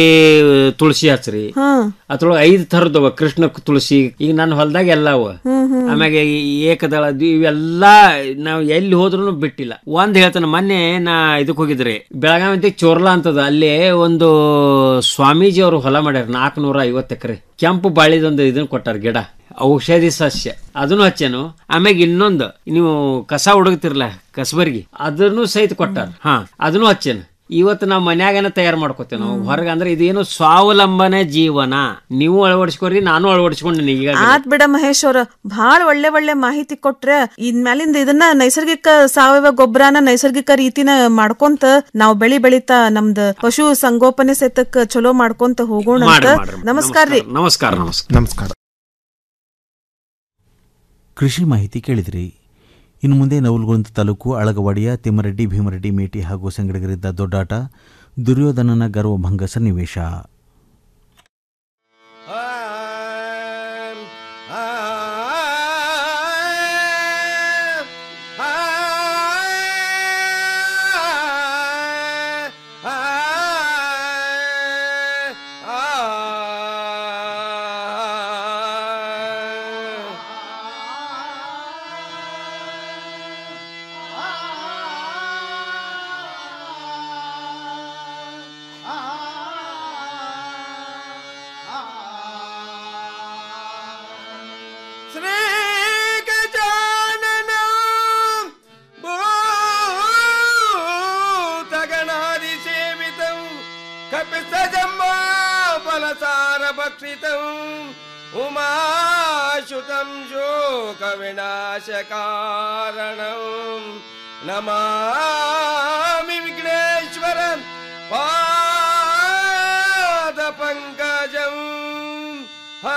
ತುಳಸಿ ಹಚ್ರಿ ಹಾ ಅದ್ರೊಳಗೆ ಐದು ಥರದವ ಕೃಷ್ಣ ತುಳಸಿ ಈಗ ನನ್ನ ಹೊಲದಾಗ ಎಲ್ಲ ಅವ ಹ್ಮ್ ಹ್ಮ್ ಆಮ್ಯಾಗ ಈ ಏಕದಳ ದ್ವಿ- ಇವೆಲ್ಲ ನಾವು ಎಲ್ಲಿ ಹೋದ್ರು ಬಿಟ್ಟಿಲ್ಲ ಒಂದ್ ಹೇಳ್ತಾನೆ ಮೊನ್ನೆ ನಾ ಇದಕ್ ಹೋಗಿದ್ರಿ ಬೆಳಗಾವಿ ಚೋರ್ಲಾ ಅಂತದ ಅಲ್ಲಿ ಒಂದು ಸ್ವಾಮೀಜಿ ಅವರು ಹೊಲ ಮಾಡ್ಯಾರ ನಾಲ್ಕನೂರ ಐವತ್ತು ಎಕರೆ ಕೆಂಪು ಬಾಳಿದೊಂದು ಇದನ್ನ ಕೊಟ್ಟಾರ ಗಿಡ ಔಷಧಿ ಸಸ್ಯ ಅದನ್ನು ಹಚ್ಚೇನು ಆಮ್ಯಾಗ ಇನ್ನೊಂದು ನೀವು ಕಸ ಹುಡುಗ್ತಿರ್ಲ ಕಸಬರ್ಗಿ ಅದನ್ನು ಸಹಿತ ಕೊಟ್ಟಾರ ಹಾ ಅದನ್ನು ಹಚ್ಚೇನು ಇವತ್ತು ನಾವು ಮನ್ಯಾಗನ ತಯಾರು ಮಾಡ್ಕೋತೇವೆ ನಾವು ಹೊರಗೆ ಅಂದ್ರೆ ಇದೇನು ಸ್ವಾವಲಂಬನೆ ಜೀವನ ನೀವು ಅಳವಡಿಸ್ಕೊರಿ ನಾನು ಅಳವಡಿಸ್ಕೊಂಡು ಈಗ ಆತ್ ಬಿಡ ಮಹೇಶ್ ಅವ್ರ ಭಾಳ ಒಳ್ಳೆ ಒಳ್ಳೆ ಮಾಹಿತಿ ಕೊಟ್ರೆ ಇನ್ಮ್ಯಾಲಿಂದ ಇದನ್ನ ನೈಸರ್ಗಿಕ ಸಾವಯವ ಗೊಬ್ಬರನ ನೈಸರ್ಗಿಕ ರೀತಿನ ಮಾಡ್ಕೊಂತ ನಾವು ಬೆಳಿ ಬೆಳಿತಾ ನಮ್ದ ಪಶು ಸಂಗೋಪನೆ ಸಹಿತಕ್ ಚಲೋ ಮಾಡ್ಕೊಂತ ಹೋಗೋಣ ಅಂತ ಮಾಡ್ರಿ, ಮಾಡ್ರಿ. ನಮಸ್ಕಾರ ರೀ ನಮಸ್ಕಾರ ನಮಸ್ಕಾರ ನಮಸ್ಕಾರ ಕೃಷಿ ಮಾಹಿತಿ ಕೇಳಿದ್ರಿ ಇನ್ನು ಮುಂದೆ ನವಲಗುಂದ ತಾಲೂಕು ಅಳಗವಾಡಿಯ ತಿಮ್ಮರೆಡ್ಡಿ ಭೀಮರೆಡ್ಡಿ ಮೇಟಿ ಹಾಗೂ ಸಂಗಡಿಗರಿದ್ದ ದೊಡ್ಡಾಟ ದುರ್ಯೋಧನನ ಗರ್ವಭಂಗ ಸನ್ನಿವೇಶ ಶ್ರೀ ಗಜಾನನ ಭೂತಗಣಾದಿ ಸೇವಿತಂ ಕಪಿಸಜಂಬ ಫಲಸಾರ ಭಕ್ಷಿತಂ ಉಮಾಶುತಂ ಶೋಕ ವಿನಾಶ ಕಾರಣಂ ನಮಾಮಿ ವಿಘ್ನೇಶ್ವರಂ ಪಾದ ಪಂಕಜಂ ಹಾ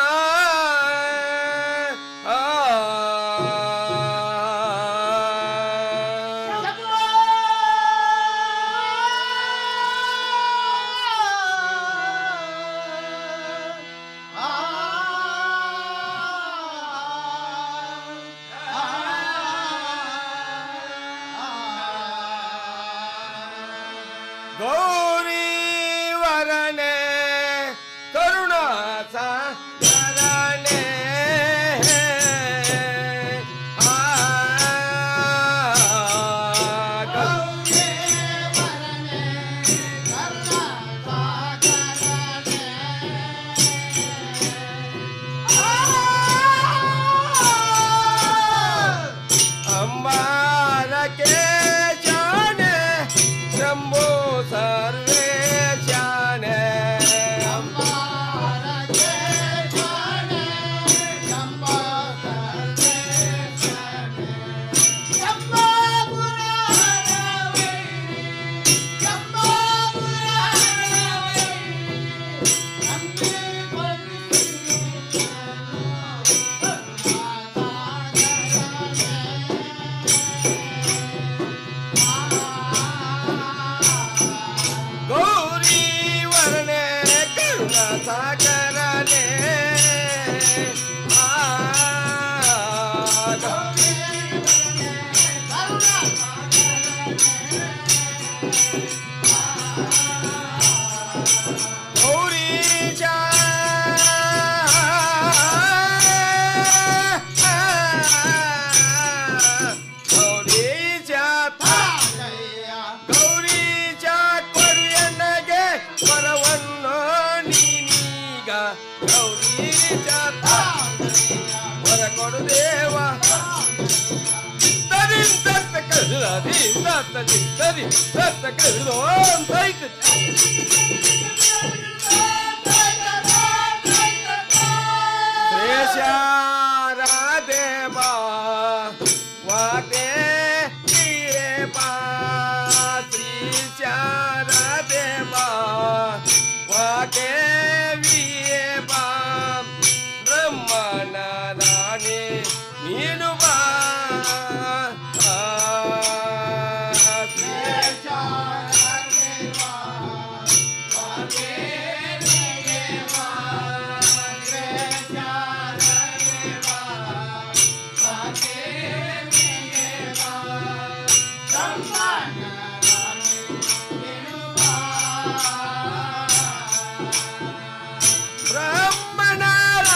ಗೌರೀಜ ಕೊರಿಯಣ್ಣಗೆ ವರವನ್ನು ನೀನೀಗ ಗೌರೀಜ ವರ ಕೊಡು ದೇವ ತರಿ ದತ್ತ ಕರುದಿ ದತ್ತ ಚಿತ್ತರಿ ದತ್ತ ಕರುದೋ ಅಂತೈತೆ ದೇವ ವಾತೆ ದೇವ ಶ್ರೀ ದೇವ ವಾತೆ ವಿಯೇವ ಬ್ರಹ್ಮನ ರಾಣಿ ನೀನು ಬಾ ಬ್ರಹ್ಮನಾರ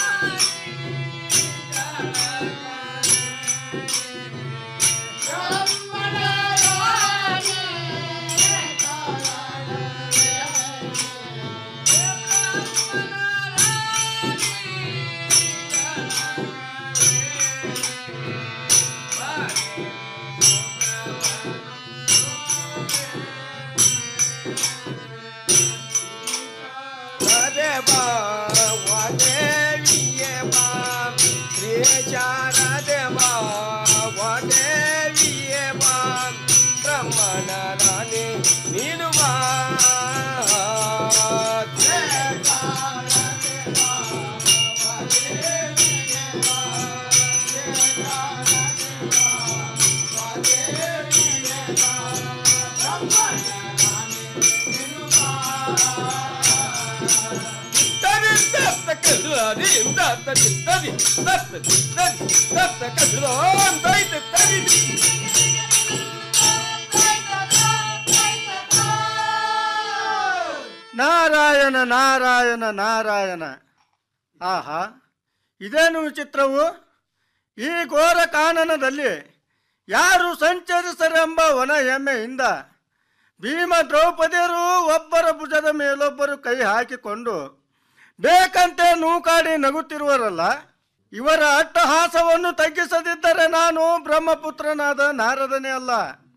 ದೇವ ವಾದೇವಿಯೇವ ಶ್ರೀಚಾರ ದೇವ ವಾದೇವಿಯೇವ ಬ್ರಹ್ಮನ ರಾಣಿ ನೀನು ಬಾ ಚಿತ್ತದಿ ದತ್ತ ಕದುರದಿ ದತ್ತ ಚಿತ್ತದಿ ದತ್ತ ಚಿತ್ತದಿ ದತ್ತ ಕದುರೋ ಅಂತೈತೆ ತಡಿ ನಾರಾಯಣ ನಾರಾಯಣ ನಾರಾಯಣ ಆಹಾ ಇದೇನು ವಿಚಿತ್ರವು ಈ ಘೋರ ಕಾನನದಲ್ಲಿ ಯಾರು ಸಂಚರಿಸರೆಂಬ ವನ ಹೆಮ್ಮೆಯಿಂದ ಭೀಮ ದ್ರೌಪದಿಯರು ಒಬ್ಬರ ಭುಜದ ಮೇಲೊಬ್ಬರು ಕೈ ಹಾಕಿಕೊಂಡು ಬೇಕಂತೆ ನೂಕಾಡಿ ನಗುತ್ತಿರುವರಲ್ಲ ಇವರ ಅಟ್ಟಹಾಸವನ್ನು ತಗ್ಗಿಸದಿದ್ದರೆ ನಾನು ಬ್ರಹ್ಮಪುತ್ರನಾದ ನಾರದನೇ ಅಲ್ಲ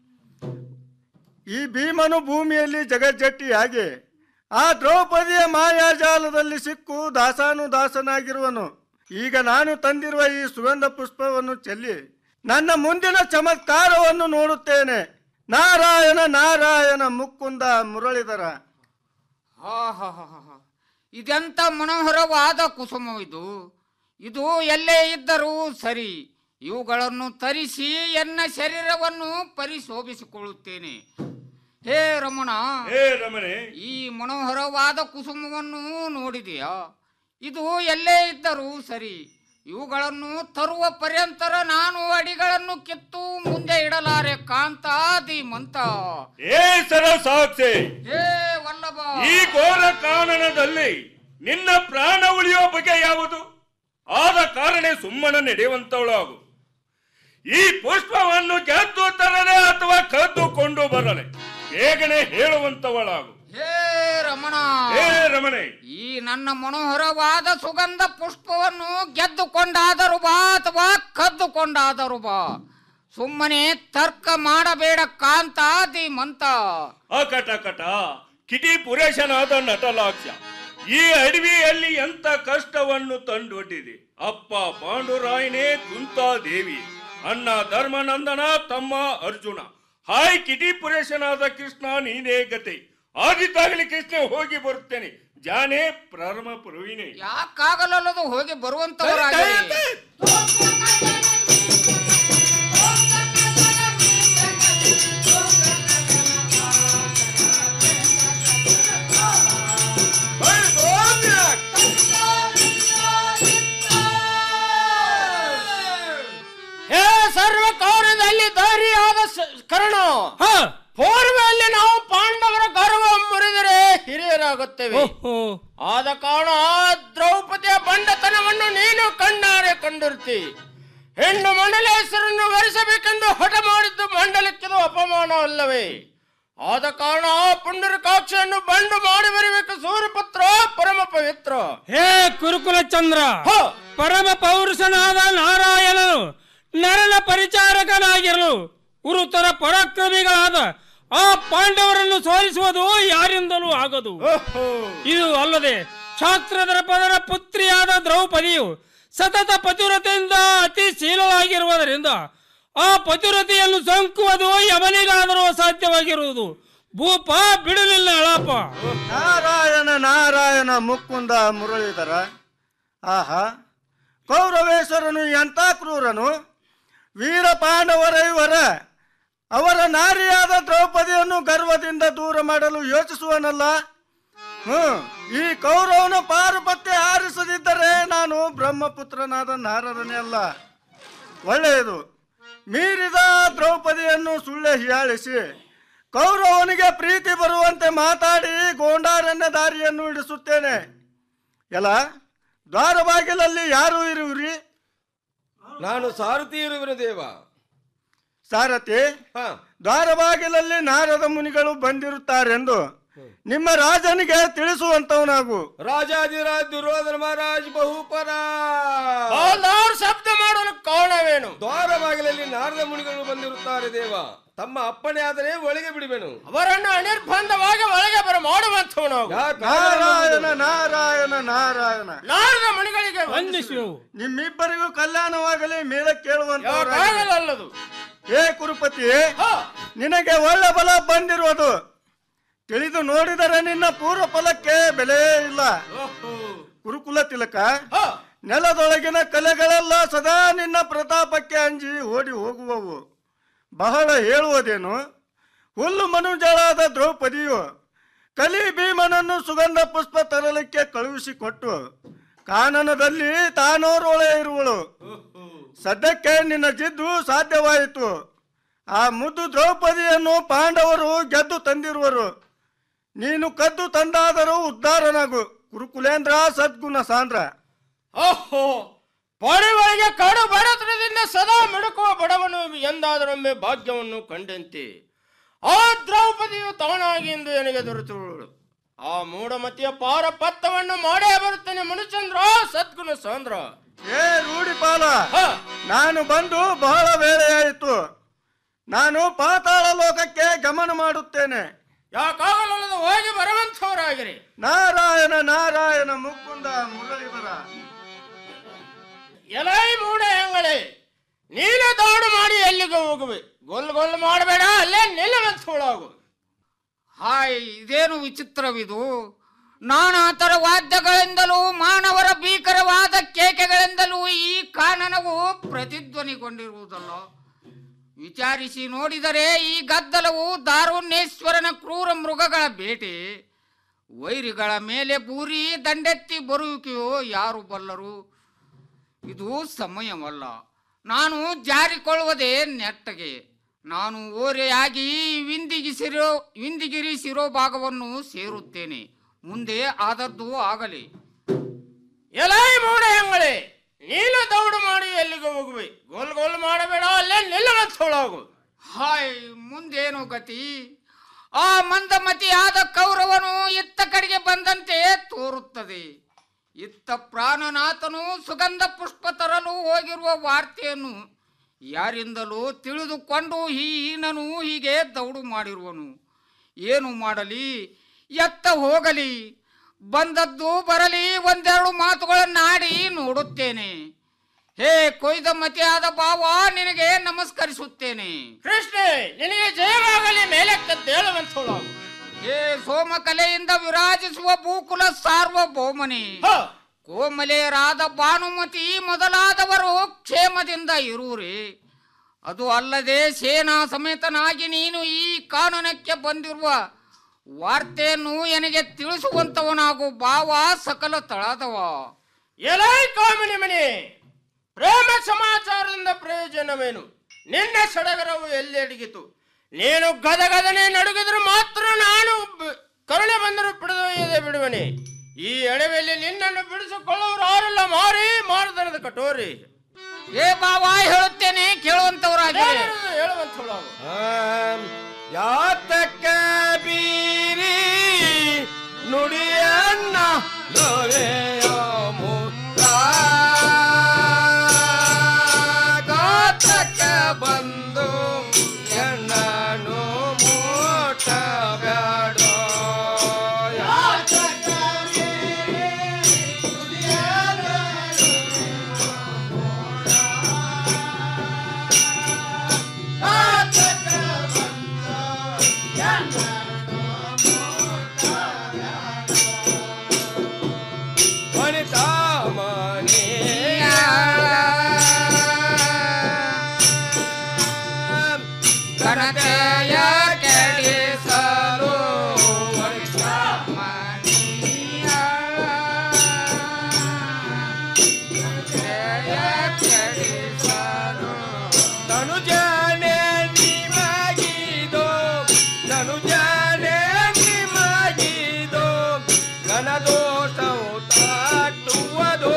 ಈ ಭೀಮನು ಭೂಮಿಯಲ್ಲಿ ಜಗಜ್ಜಟ್ಟಿಯಾಗಿ ಆ ದ್ರೌಪದಿಯ ಮಾಯಾಜಾಲದಲ್ಲಿ ಸಿಕ್ಕು ದಾಸಾನು ದಾಸನಾಗಿರುವನು ಈಗ ನಾನು ತಂದಿರುವ ಈ ಸುಗಂಧ ಪುಷ್ಪವನ್ನು ಚೆಲ್ಲಿ ನನ್ನ ಮುಂದಿನ ಚಮತ್ಕಾರವನ್ನು ನೋಡುತ್ತೇನೆ ನಾರಾಯಣ ನಾರಾಯಣ ಮುಕ್ಕುಂದ ಮುರಳಿದರ ಆಹಾಹಾಹಾ. ಇದೆಂತ ಮನೋಹರವಾದ ಕುಸುಮವಿದು ಇದು ಎಲ್ಲೇ ಇದ್ದರೂ ಸರಿ ಇವುಗಳನ್ನು ತರಿಸಿ ಎನ್ನ ಶರೀರವನ್ನು ಪರಿಶೋಭಿಸಿಕೊಳ್ಳುತ್ತೇನೆ ಹೇ ರಮಣ ಹೇ ರಮಣೆ ಈ ಮನೋಹರವಾದ ಕುಸುಮವನ್ನು ನೋಡಿದೆಯಾ ಇದು ಎಲ್ಲೇ ಇದ್ದರೂ ಸರಿ ಇವುಗಳನ್ನು ತರುವ ಪರ್ಯಂತರ ನಾನು ಅಡಿಗಳನ್ನು ಕಿತ್ತು ಮುಂದೆ ಇಡಲಾರೆ ಕಾಂತ ಧೀಮಂತ ಏ ಸರಸಾಕ್ಷಿ ಹೇ ವಲ್ಲಭ ಈ ಘೋರ ಕಾನನದಲ್ಲಿ ನಿನ್ನ ಪ್ರಾಣ ಉಳಿಯುವ ಬಗೆ ಯಾವುದು ಆದ ಕಾರಣ ಸುಮ್ಮನೆ ನಡೆಯುವಂತವಳಾಗು ಈ ಪುಷ್ಪವನ್ನು ಗೆದ್ದು ತರಲೆ ಅಥವಾ ಕದ್ದುಕೊಂಡು ಬರಲೆ ಬೇಗನೆ ಹೇಳುವಂತವಳಾಗು ಹೇ ರಮಣ ಹೇ ರಮಣೆ ಈ ನನ್ನ ಮನೋಹರವಾದ ಸುಗಂಧ ಪುಷ್ಪವನ್ನು ಗೆದ್ದುಕೊಂಡಾದರೂ ಬಾ ಅಥವಾ ಕದ್ದುಕೊಂಡಾದರೂ ಬಾ ಸುಮ್ಮನೆ ತರ್ಕ ಮಾಡಬೇಡ ಕಾಂತ ಧೀಮಂತ ಅಕಟ ಕಟ ಕಿಟಿ ಪುರೇಶನಾದ ನಟಲಾಕ್ಷ ಈ ಅಡವಿಯಲ್ಲಿ ಎಂತ ಕಷ್ಟವನ್ನು ತಂದೊಡ್ಡಿದೆ ಅಪ್ಪ ಪಾಂಡುರಾಯನೇ ಕುಂತಾದೇವಿ ಅಣ್ಣ ಧರ್ಮನಂದನ ತಮ್ಮ ಅರ್ಜುನ ಹಾಯ್ ಕಿಟಿ ಪುರೇಶನಾದ ಕೃಷ್ಣ ನೀನೇ ಗತೆ ಆಗಿದ್ದಾಗಲಿ ಕೃಷ್ಣ ಹೋಗಿ ಬರುತ್ತೇನೆ ಜಾನೆ ಪ್ರಾರಂಭ ಪುರುವಿನೇ ಯಾಕಾಗಲಲ್ಲದು ಹೋಗಿ ಬರುವಂತವರಾಗಿ ಕರ್ಣ ಪೂರ್ವೆಯಲ್ಲಿ ನಾವು ಪಾಂಡವರ ಗರ್ವ ಮುರಿದರೆ ಹಿರಿಯರಾಗುತ್ತೇವೆ ಆದ ಕಾರಣ ದ್ರೌಪದಿಯ ಬಂಡತನವನ್ನು ನೀನು ಕಣ್ಣಾರೆ ಕಂಡಿರ್ತಿ ಹೆಣ್ಣು ಮಂಡಲ ಹೆಸರನ್ನು ವರಿಸಬೇಕೆಂದು ಹಠ ಮಾಡಿದ್ದು ಮಂಡಲಕ್ಕಿದು ಅಪಮಾನ ಅಲ್ಲವೇ ಆದ ಕಾರಣ ಪುಂಡರಕಾಕ್ಷಿಯನ್ನು ಬಂಡು ಮಾಡಿ ಬರಬೇಕು ಸೂರ್ಯಪುತ್ರ ಪರಮ ಪವಿತ್ರ ಹೇ ಕುರುಕುಲ ಚಂದ್ರ ಪರಮ ಪೌರುಷನಾದ ನಾರಾಯಣನು ನರನ ಪರಿಚಾರಕನಾಗಿರಲು ಉರುತರ ಪರಾಕ್ರಮಿಗಳಾದ ಆ ಪಾಂಡವರನ್ನು ಸೋಲಿಸುವುದು ಯಾರಿಂದಲೂ ಆಗದು ಇದು ಅಲ್ಲದೆ ಕ್ಷಾತ್ರದರ ಪದರ ಪುತ್ರಿಯಾದ ದ್ರೌಪದಿಯು ಸತತ ಪತಿವ್ರತೆಯಿಂದ ಅತಿ ಶೀಲವಾಗಿರುವುದರಿಂದ ಆ ಪತಿವ್ರತೆಯನ್ನು ಸೋಂಕುವುದು ಯಮನಿಗಾದರೂ ಸಾಧ್ಯವಾಗಿರುವುದು ಭೂಪ ಬಿಡಲಿಲ್ಲ ಅಳಪ ನಾರಾಯಣ ನಾರಾಯಣ ಮುಕುಂದ ಮುರಳೀಧರ ಆಹಾ ಕೌರವೇಶ್ವರನು ಎಂಥ ಕ್ರೂರನು ವೀರ ಪಾಂಡವರ ಇವರ ಅವರ ನಾರಿಯಾದ ದ್ರೌಪದಿಯನ್ನು ಗರ್ವದಿಂದ ದೂರ ಮಾಡಲು ಯೋಚಿಸುವನಲ್ಲ ಹ್ಮ್ ಈ ಕೌರವನು ಪಾರುಪತ್ಯ ಹಾರಿಸದಿದ್ದರೆ ನಾನು ಬ್ರಹ್ಮಪುತ್ರನಾದ ನಾರದನೇ ಅಲ್ಲ ಒಳ್ಳೆಯದು ಮೀರಿದ ದ್ರೌಪದಿಯನ್ನು ಸುಳ್ಳೆ ಹೀಯಾಳಿಸಿ ಕೌರವನಿಗೆ ಪ್ರೀತಿ ಬರುವಂತೆ ಮಾತಾಡಿ ಗೋಂಡಾರಣ್ಯ ದಾರಿಯನ್ನು ಹಿಡಿಸುತ್ತೇನೆ ಎಲ್ಲ ದ್ವಾರ ಬಾಗಿಲಲ್ಲಿ ಯಾರು ಇರುವಿರಿ ನಾನು ಸಾರಥಿ ಇರುವಿನ ದೇವ ಸಾರಥಿ ದ್ವಾರ ಬಾಗಿಲಲ್ಲಿ ನಾರದ ಮುನಿಗಳು ಬಂದಿರುತ್ತಾರೆಂದು ನಿಮ್ಮ ರಾಜನಿಗೆ ತಿಳಿಸುವಂತವನಾಗು ರಾಜಾಧಿರಾಜ ದುರ್ಯೋಧನ ಮಹಾರಾಜ್ ಬಹುಪರ ಬಾಲ್ದಾರ್ ಶಬ್ದ ಮಾಡಲು ಕಾರಣವೇನು ದ್ವಾರ ಬಾಗಿಲಲ್ಲಿ ನಾರದ ಮುನಿಗಳು ಬಂದಿರುತ್ತಾರೆ ದೇವ ತಮ್ಮ ಅಪ್ಪಣೆ ಆದರೆ ಒಳಗೆ ಬಿಡುವೆನು ಅವರನ್ನು ಅನಿರ್ಬಂಧವಾಗಿ ಒಳಗೆ ಬರ ಮಾಡುವಂತವನು ನಾರಾಯಣ ನಾರಾಯಣ ನಾರಾಯಣ ನಾರದ ಮುನಿಗಳಿಗೆ ನಿಮ್ಮಿಬ್ಬರಿಗೂ ಕಲ್ಯಾಣವಾಗಲಿ ಮೇಲೆ ಯಾಕಾಗಲಲ್ಲದು? ಕೇಳುವಂತ ಹೇ ಕುರುಪತಿ ನಿನಗೆ ಒಳ್ಳೆ ಬಲ ಬಂದಿರುವುದು ತಿಳಿದು ನೋಡಿದರೆ ನಿನ್ನ ಪೂರ್ವ ಫಲಕ್ಕೆ ಬೆಲೆ ಇಲ್ಲ ಕುರುಕುಲ ತಿಲಕ ನೆಲದೊಳಗಿನ ಕಲೆಗಳೆಲ್ಲ ಸದಾ ನಿನ್ನ ಪ್ರತಾಪಕ್ಕೆ ಅಂಜಿ ಓಡಿ ಹೋಗುವವು ಬಹಳ ಹೇಳುವುದೇನು ಹುಲ್ಲು ಮನುಜಳಾದ ದ್ರೌಪದಿಯು ಕಲಿ ಭೀಮನನ್ನು ಸುಗಂಧ ಪುಷ್ಪ ತರಲಿಕ್ಕೆ ಕಳುಹಿಸಿಕೊಟ್ಟು ಕಾನನದಲ್ಲಿ ತಾನೋರೊಳೆ ಇರುವಳು ಸದ್ಯಕ್ಕೆ ನಿನ್ನ ಜಿದ್ದು ಸಾಧ್ಯವಾಯಿತು ಆ ಮುದ್ದು ದ್ರೌಪದಿಯನ್ನು ಪಾಂಡವರು ಗೆದ್ದು ತಂದಿರುವರು ನೀನು ಕದ್ದು ತಂದಾದರೂ ಉದ್ಧಾರನಾಗು ಕುರುಕುಲೇಂದ್ರ ಸದ್ಗುಣ ಸಾಂದ್ರ ಓಹೋ ಪಡೆವಳಿಗೆ ಕಡು ಬಡತನದಿಂದ ಸದಾ ಮಿಡುಕುವ ಬಡವನು ಎಂದಾದರೊಮ್ಮೆ ಭಾಗ್ಯವನ್ನು ಕಂಡಂತೆ ಆ ದ್ರೌಪದಿಯು ತಾನಾಗಿ ಎಂದು ನನಗೆ ದೊರೆತುಳು ಆ ಮೂಢಮತಿಯ ಪಾರಪತ್ತವನ್ನು ಮಾಡೇ ಬರುತ್ತೇನೆ ಮನುಚಂದ್ರ ಸದ್ಗುಣ ಸಾಂದ್ರ ಏ ರೂಢಿಪಾಲ ನಾನು ಬಂದು ಬಹಳ ವೇಳೆಯಾಯಿತು ನಾನು ಪಾತಾಳ ಲೋಕಕ್ಕೆ ಗಮನ ಮಾಡುತ್ತೇನೆ ಯಾಕಾಗಲಲ್ಲದ ಹೋಗಿ ಬರುವಂಥವರಾಗಿರಿ ನಾರಾಯಣ ನಾರಾಯಣ ಮುಕುಂದ ಮುರಳೀಧರ ಎಲೈ ಮೂಢ ಹೆಂಗಳೆ ನೀನು ದಾಡು ಮಾಡಿ ಎಲ್ಲಿಗೆ ಹೋಗುವೆ ಗೊಲ್ಲು ಗೊಲ್ಲು ಮಾಡಬೇಡ ಅಲ್ಲೇ ನಿಲ್ಲವಂಥವಳಾಗು ಹಾಯ್ ಇದೇನು ವಿಚಿತ್ರವಿದು ನಾನಾ ತರ ವಾದ್ಯಗಳಿಂದಲೂ ಮಾನವರ ಭೀಕರವಾದ ಕೇಕೆಗಳಿಂದಲೂ ಈ ಕಾನನವು ಪ್ರತಿಧ್ವನಿಗೊಂಡಿರುವುದಲ್ಲ ವಿಚಾರಿಸಿ ನೋಡಿದರೆ ಈ ಗದ್ದಲವು ದಾರುಣ್ಯೇಶ್ವರನ ಕ್ರೂರ ಮೃಗಗಳ ಬೇಟೆ ವೈರಿಗಳ ಮೇಲೆ ಬೂರಿ ದಂಡೆತ್ತಿ ಬರುವಿಕೆಯೋ ಯಾರು ಬಲ್ಲರು ಇದು ಸಮಯವಲ್ಲ ನಾನು ಜಾರಿಕೊಳ್ಳುವುದೇ ನೆಟ್ಟಗೆ ನಾನು ಓರೆಯಾಗಿ ವಿಂದಿಗಿ ಸಿರೋ ವಿಂದಿಗಿರಿ ಶಿರೋಭಾಗವನ್ನು ಸೇರುತ್ತೇನೆ ಮುಂದೆ ಆದದ್ದು ಆಗಲಿ ಎಲೈ ಮೂಡ ಹೆಂಗಳೆ ನೀನು ದೌಡು ಮಾಡಿ ಎಲ್ಲಿಗೆ ಹೋಗುವೆ ಗೋಲ್ ಗೋಲ್ ಮಾಡಬೇಡ ಅಲ್ಲೇ ನಿಲ್ಲವಂಥವಳಾಗು ಹಾಯ್ ಮುಂದೇನು ಗತಿ ಆ ಮಂದಮತಿಯಾದ ಕೌರವನು ಇತ್ತ ಕಡೆಗೆ ಬಂದಂತೆ ತೋರುತ್ತದೆ ಇತ್ತ ಪ್ರಾಣನಾಥನು ಸುಗಂಧ ಪುಷ್ಪ ತರಲು ಹೋಗಿರುವ ವಾರ್ತೆಯನ್ನು ಯಾರಿಂದಲೂ ತಿಳಿದುಕೊಂಡು ಈ ಹೀನನು ಹೀಗೆ ದೌಡು ಮಾಡಿರುವನು ಏನು ಮಾಡಲಿ ಎತ್ತ ಹೋಗಲಿ ಬಂದದ್ದು ಬರಲಿ ಒಂದೆರಡು ಮಾತುಗಳನ್ನಾಡಿ ನೋಡುತ್ತೇನೆ ಹೇ ಕೊಯ್ದ ಮತಿಯಾದ ಭಾವ ನಿನಗೆ ನಮಸ್ಕರಿಸುತ್ತೇನೆ ಕೃಷ್ಣ ನಿನಗೆ ಜಯವಾಗಲಿ ಮೇಲಕ್ಕದ್ದೇಳುವಂಥವಳು ಹೇ ಸೋಮಕಲೆಯಿಂದ ವಿರಾಜಿಸುವ ಭೂಕುಲ ಸಾರ್ವಭೌಮನೇ ಕೋಮಲೆಯರಾದ ಭಾನುಮತಿ ಮೊದಲಾದವರು ಕ್ಷೇಮದಿಂದ ಇರುವುರಿ ಅದು ಅಲ್ಲದೆ ಸೇನಾ ಸಮೇತನಾಗಿ ನೀನು ಈ ಕಾನೂನಕ್ಕೆ ಬಂದಿರುವ ವಾರ್ತೆಯನ್ನು ನನಗೆ ತಿಳಿಸುವಂತವನಾಗು ಭಾವ ಸಕಲ ತಳದವ ಎಲೈ ಕಾಮಿನಿ ಮನೆ ಪ್ರೇಮ ಸಮಾಚಾರದಿಂದ ಪ್ರಯೋಜನವೇನು ನಿನ್ನ ಸಡಗರವು ಎಲ್ಲಿ ಅಡಗಿತು ನೀನು ಗದಗದನೆ ನಡುಗಿದ್ರೆ ಮಾತ್ರ ನಾನು ಬ- ಕರುಣೆ ಬಂದರೂ ಬಿಡದೆ ಬಿಡುವನೆ ಈ ಅಡವಿಯಲ್ಲಿ ನಿನ್ನನ್ನು ಬಿಡಿಸಿಕೊಳ್ಳುವರು ಯಾರಿಲ್ಲ ಮಾರಿ ಮಾರದನದ ಕಟೋರಿ ಏ ಬಾವಾ ಹೇಳುತ್ತೇನೆ ಕೇಳುವಂತವರಾಗಿ ಹೇಳುವಂತವರಾಗು ಯಾತಕ್ಕ ಬೀರಿ ನುಡಿಯನ್ನ ಲೋರೆಯೋ ಮುತ್ತ ಗಾತಕ್ಕ ಬಂದು ಎನ್ನನು ಮೂಟ ಬ್ಯಾಡೋ ಯಾತಕ್ಕ ವನಿತಾ ಮನೆಯ ಘನತೆಯ ಕೆಡಿಸಲು ವನಿತಾ ಮನೆಯ ಘನತೆಯ ಕೆಡಿಸಲು ಧನುಜಾನೆ ನಿಮಗಿದೋ ಧನುಜಾನೆ ನಿಮಗಿದೋ ಘನದೋಷವು ತಾಟುವುದು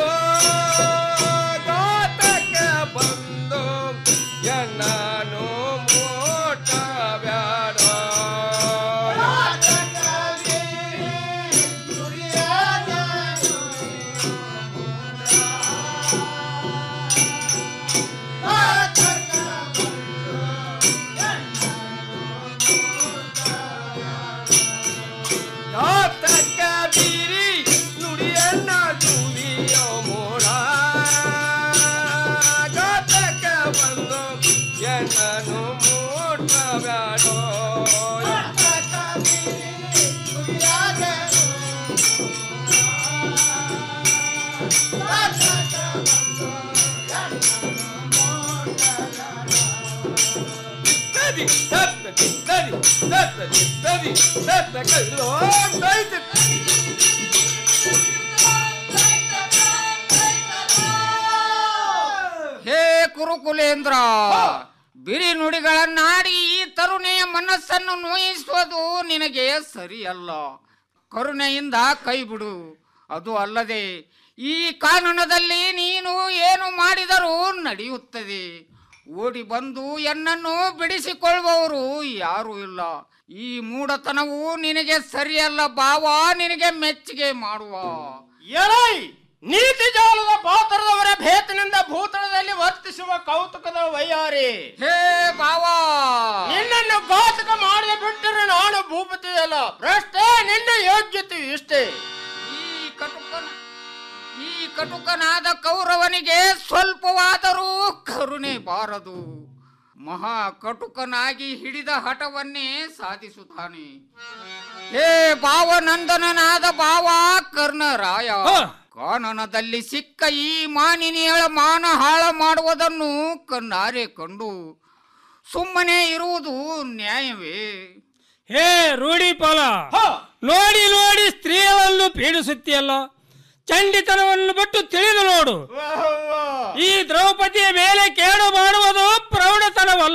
ಗಾತಕ ಬಂದು ಎನ್ನನು ಮೋಟ ಬ್ಯಾಡೋ ಗಾತಕ ಬೀರಿ ನುಡಿಯನ್ನ ನುಡಿಯೋ ಮೋಡ ಗಾತಕ ಬಂದು ಎನ್ನನು ಮೋಟ ಬ್ಯಾಡೋ ತದಿ ತತ್ತ ತದಿ ತತ್ತ ತದಿ ತತ್ತ ಕೈಲೋ ದೈತ ಹೇ ಕುರುಕುಲೇಂದ್ರ ಬಿರಿ ನುಡಿಗಳನ್ನಾಡಿ ಈ ತರುಣಿಯ ಮನಸ್ಸನ್ನು ನೋಯಿಸುವುದು ನಿನಗೆ ಸರಿಯಲ್ಲ ಕರುಣೆಯಿಂದ ಕೈ ಬಿಡು ಅದು ಅಲ್ಲದೆ ಈ ಕಾನೂನದಲ್ಲಿ ನೀನು ಏನು ಮಾಡಿದರೂ ನಡೆಯುತ್ತದೆ ಓಡಿ ಬಂದು ಎನ್ನನ್ನು ಬಿಡಿಸಿಕೊಳ್ಳುವವರು ಯಾರೂ ಇಲ್ಲ ಈ ಮೂಢತನವು ನಿನಗೆ ಸರಿಯಲ್ಲ ಬಾವ ನಿನಗೆ ಮೆಚ್ಚುಗೆ ಮಾಡುವ ಎಲೈ ನೀತಿ ಜಾಲದ ಪಾತ್ರದವರ ಭೇತನಿಂದ ಭೂತಳದಲ್ಲಿ ವರ್ತಿಸುವ ಕೌತುಕದ ವೈಯಾರಿ ಹೇ ಬಾವಾ ನಿನ್ನನ್ನು ಘಾತಕ ಮಾಡದೆ ಬಿಟ್ಟರೆ ನಾನು ಭೂಪತಿ ಅಲ್ಲ ಪ್ರಶ್ನೆ ನಿನ್ನ ಯೋಗ್ಯತೆ ಇಷ್ಟೇ ಈ ಕಟುಕನ ಈ ಕಟುಕನಾದ ಕೌರವನಿಗೆ ಸ್ವಲ್ಪವಾದರೂ ಕರುಣೆ ಬಾರದು ಮಹಾ ಕಟುಕನಾಗಿ ಹಿಡಿದ ಹಠವನ್ನೇ ಸಾಧಿಸುತ್ತಾನೆ ಹೇ ಭಾವನಂದನನಾದ ಭಾವ ಕರ್ಣರಾಯ ಕಾನನದಲ್ಲಿ ಸಿಕ್ಕ ಈ ಮಾನಿನಿಯಳ ಮಾನ ಹಾಳ ಮಾಡುವುದನ್ನು ಕಣ್ಣಾರೆ ಕಂಡು ಸುಮ್ಮನೆ ಇರುವುದು ನ್ಯಾಯವೇ ಹೇ ರೂಢಿಪಾಲ ನೋಡಿ ನೋಡಿ ಸ್ತ್ರೀಗಳನ್ನು ಪೀಡಿಸುತ್ತೀಯಲ್ಲ ಚಂಡಿತನವನ್ನು ಬಿಟ್ಟು ತಿಳಿದು ನೋಡು ಈ ದ್ರೌಪದಿಯ ಮೇಲೆ ಕೇಡು ಮಾಡುವುದು ಪ್ರೌಢತನವಲ್ಲ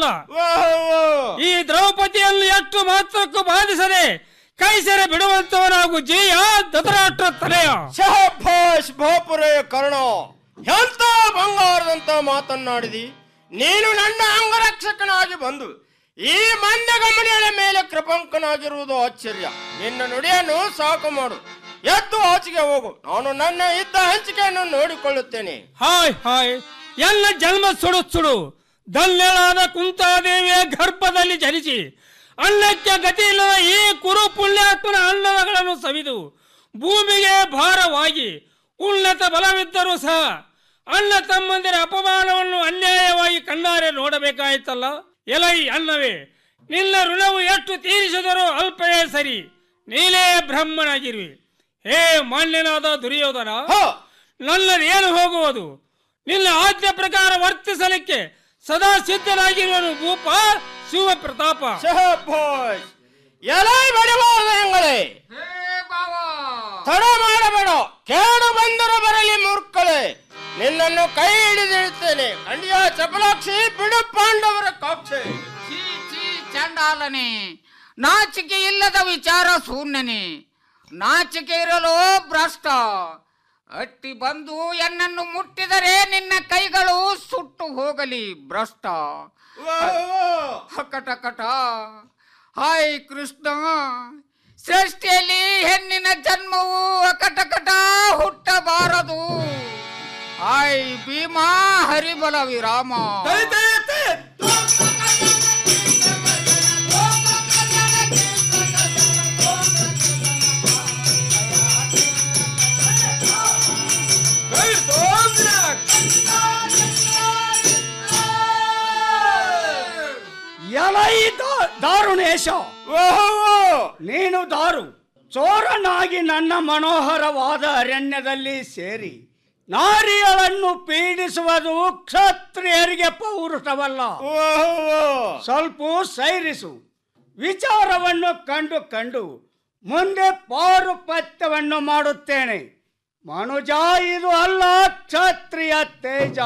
ಈ ದ್ರೌಪದಿಯನ್ನು ಎಷ್ಟು ಮಾತ್ರಕ್ಕೂ ಬಾಧಿಸದೆ ಕೈಸೆರೆ ಬಿಡುವಂತವನಾಗು ಜೀಯ ದತರಾಷ್ಟ್ರ ತಲೆಯ ಶಹಭಾಷ್ ಬಾಪುರೇ ಕರ್ಣ ಎಂತ ಬಂಗಾರದಂತ ಮಾತನ್ನಾಡಿದಿ ನೀನು ನನ್ನ ಅಂಗರಕ್ಷಕನಾಗಿ ಬಂದು ಈ ಮಂದ ಗಮನಿಗಳ ಮೇಲೆ ಕೃಪಂಕನಾಗಿರುವುದು ಆಶ್ಚರ್ಯ ನಿನ್ನ ನುಡಿಯನ್ನು ಸಾಕು ಮಾಡು ಎದ್ದು ಆಚೆಗೆ ಹೋಗು ನಾನು ನನ್ನ ಇದ್ದ ಹಂಚಿಕೆಯನ್ನು ನೋಡಿಕೊಳ್ಳುತ್ತೇನೆ ಹಾಯ್ ಹಾಯ್ ಎಲ್ಲ ಜನ್ಮ ಸುಡು ಸುಡು ಧನ್ಯಳಾದ ಕುಂತಾದೇವಿಯ ಗರ್ಭದಲ್ಲಿ ಜನಿಸಿ ಅನ್ನಕ್ಕೆ ಗತಿ ಇಲ್ಲದ ಈ ಕುರು ಪುಣ್ಯಾತ್ಮನ ಅನ್ನಗಳನ್ನು ಸವಿದು ಭೂಮಿಗೆ ಭಾರವಾಗಿ ಉನ್ನತ ಬಲವಿದ್ದರೂ ಸಹ ಅಣ್ಣ ತಮ್ಮಂದಿರ ಅಪಮಾನವನ್ನು ಅನ್ಯಾಯವಾಗಿ ಕಣ್ಣಾರೆ ನೋಡಬೇಕಾಯಿತಲ್ಲ ಎಲೈ ಅನ್ನವೇ ನಿನ್ನ ಋಣವು ಎಷ್ಟು ತೀರಿಸಿದರೂ ಅಲ್ಪವೇ ಸರಿ ನೀನೇ ಬ್ರಹ್ಮನಾಗಿರುವೆ ಹೇ ಮಾನ್ಯನಾದ ದುರ್ಯೋಧನ ನನ್ನದೇನು ಹೋಗುವುದು ನಿನ್ನ ಆಜ್ಞೆ ಪ್ರಕಾರ ವರ್ತಿಸಲಿಕ್ಕೆ ಸದಾ ಸಿದ್ಧನಾಗಿರುವನು ಭೂಪ ಶಿವ ಪ್ರತಾಪ ಶಹಭಾಷ್ ಎಲೈ ಬಡವಾದ ಹೆಂಗಳೇ ತಡ ಮಾಡಬೇಡ ಕೇಡು ಬಂದರೂ ಬರಲಿ ಮೂರ್ಖಳೆ ನಿನ್ನನ್ನು ಕೈ ಹಿಡಿದಿರುತ್ತೇನೆ ಖಂಡಿಯ ಚಪಲಾಕ್ಷಿ ಬಿಡು ಪಾಂಡವರ ಕಾಕ್ಷೆ ಚಂಡಾಲನೆ ನಾಚಿಕೆ ಇಲ್ಲದ ವಿಚಾರ ಶೂನ್ಯನೆ ನಾಚಿಕೆ ಇರಲು ಭ್ರಷ್ಟ ಅಟ್ಟಿ ಬಂದು ಎನ್ನನ್ನು ಮುಟ್ಟಿದರೆ ನಿನ್ನ ಕೈಗಳು ಸುಟ್ಟು ಹೋಗಲಿ ಭ್ರಷ್ಟ ಕಟ ಹಾಯ್ ಕೃಷ್ಣ ಸೃಷ್ಟಿಯಲ್ಲಿ ಹೆಣ್ಣಿನ ಜನ್ಮವು ಅಕಟಕಟ ಹುಟ್ಟಬಾರದು ಹಾಯ್ ಭೀಮಾ ಹರಿಬಲ ವಿರಾಮ ಎಲೈ ದಾ- ದಾರುಣೇಶ ನೀನು ದಾರು ಚೋರನಾಗಿ ನನ್ನ ಮನೋಹರವಾದ ಅರಣ್ಯದಲ್ಲಿ ಸೇರಿ ನಾರಿಗಳನ್ನು ಪೀಡಿಸುವುದು ಕ್ಷತ್ರಿಯರಿಗೆ ಪೌರುಷವಲ್ಲ ಸ್ವಲ್ಪ ಸೈರಿಸು ವಿಚಾರವನ್ನು ಕಂಡು ಕಂಡು ಮುಂದೆ ಪಾರುಪತ್ಯವನ್ನು ಮಾಡುತ್ತೇನೆ ಮನುಜ ಇದು ಅಲ್ಲ ಕ್ಷತ್ರಿಯ ತೇಜ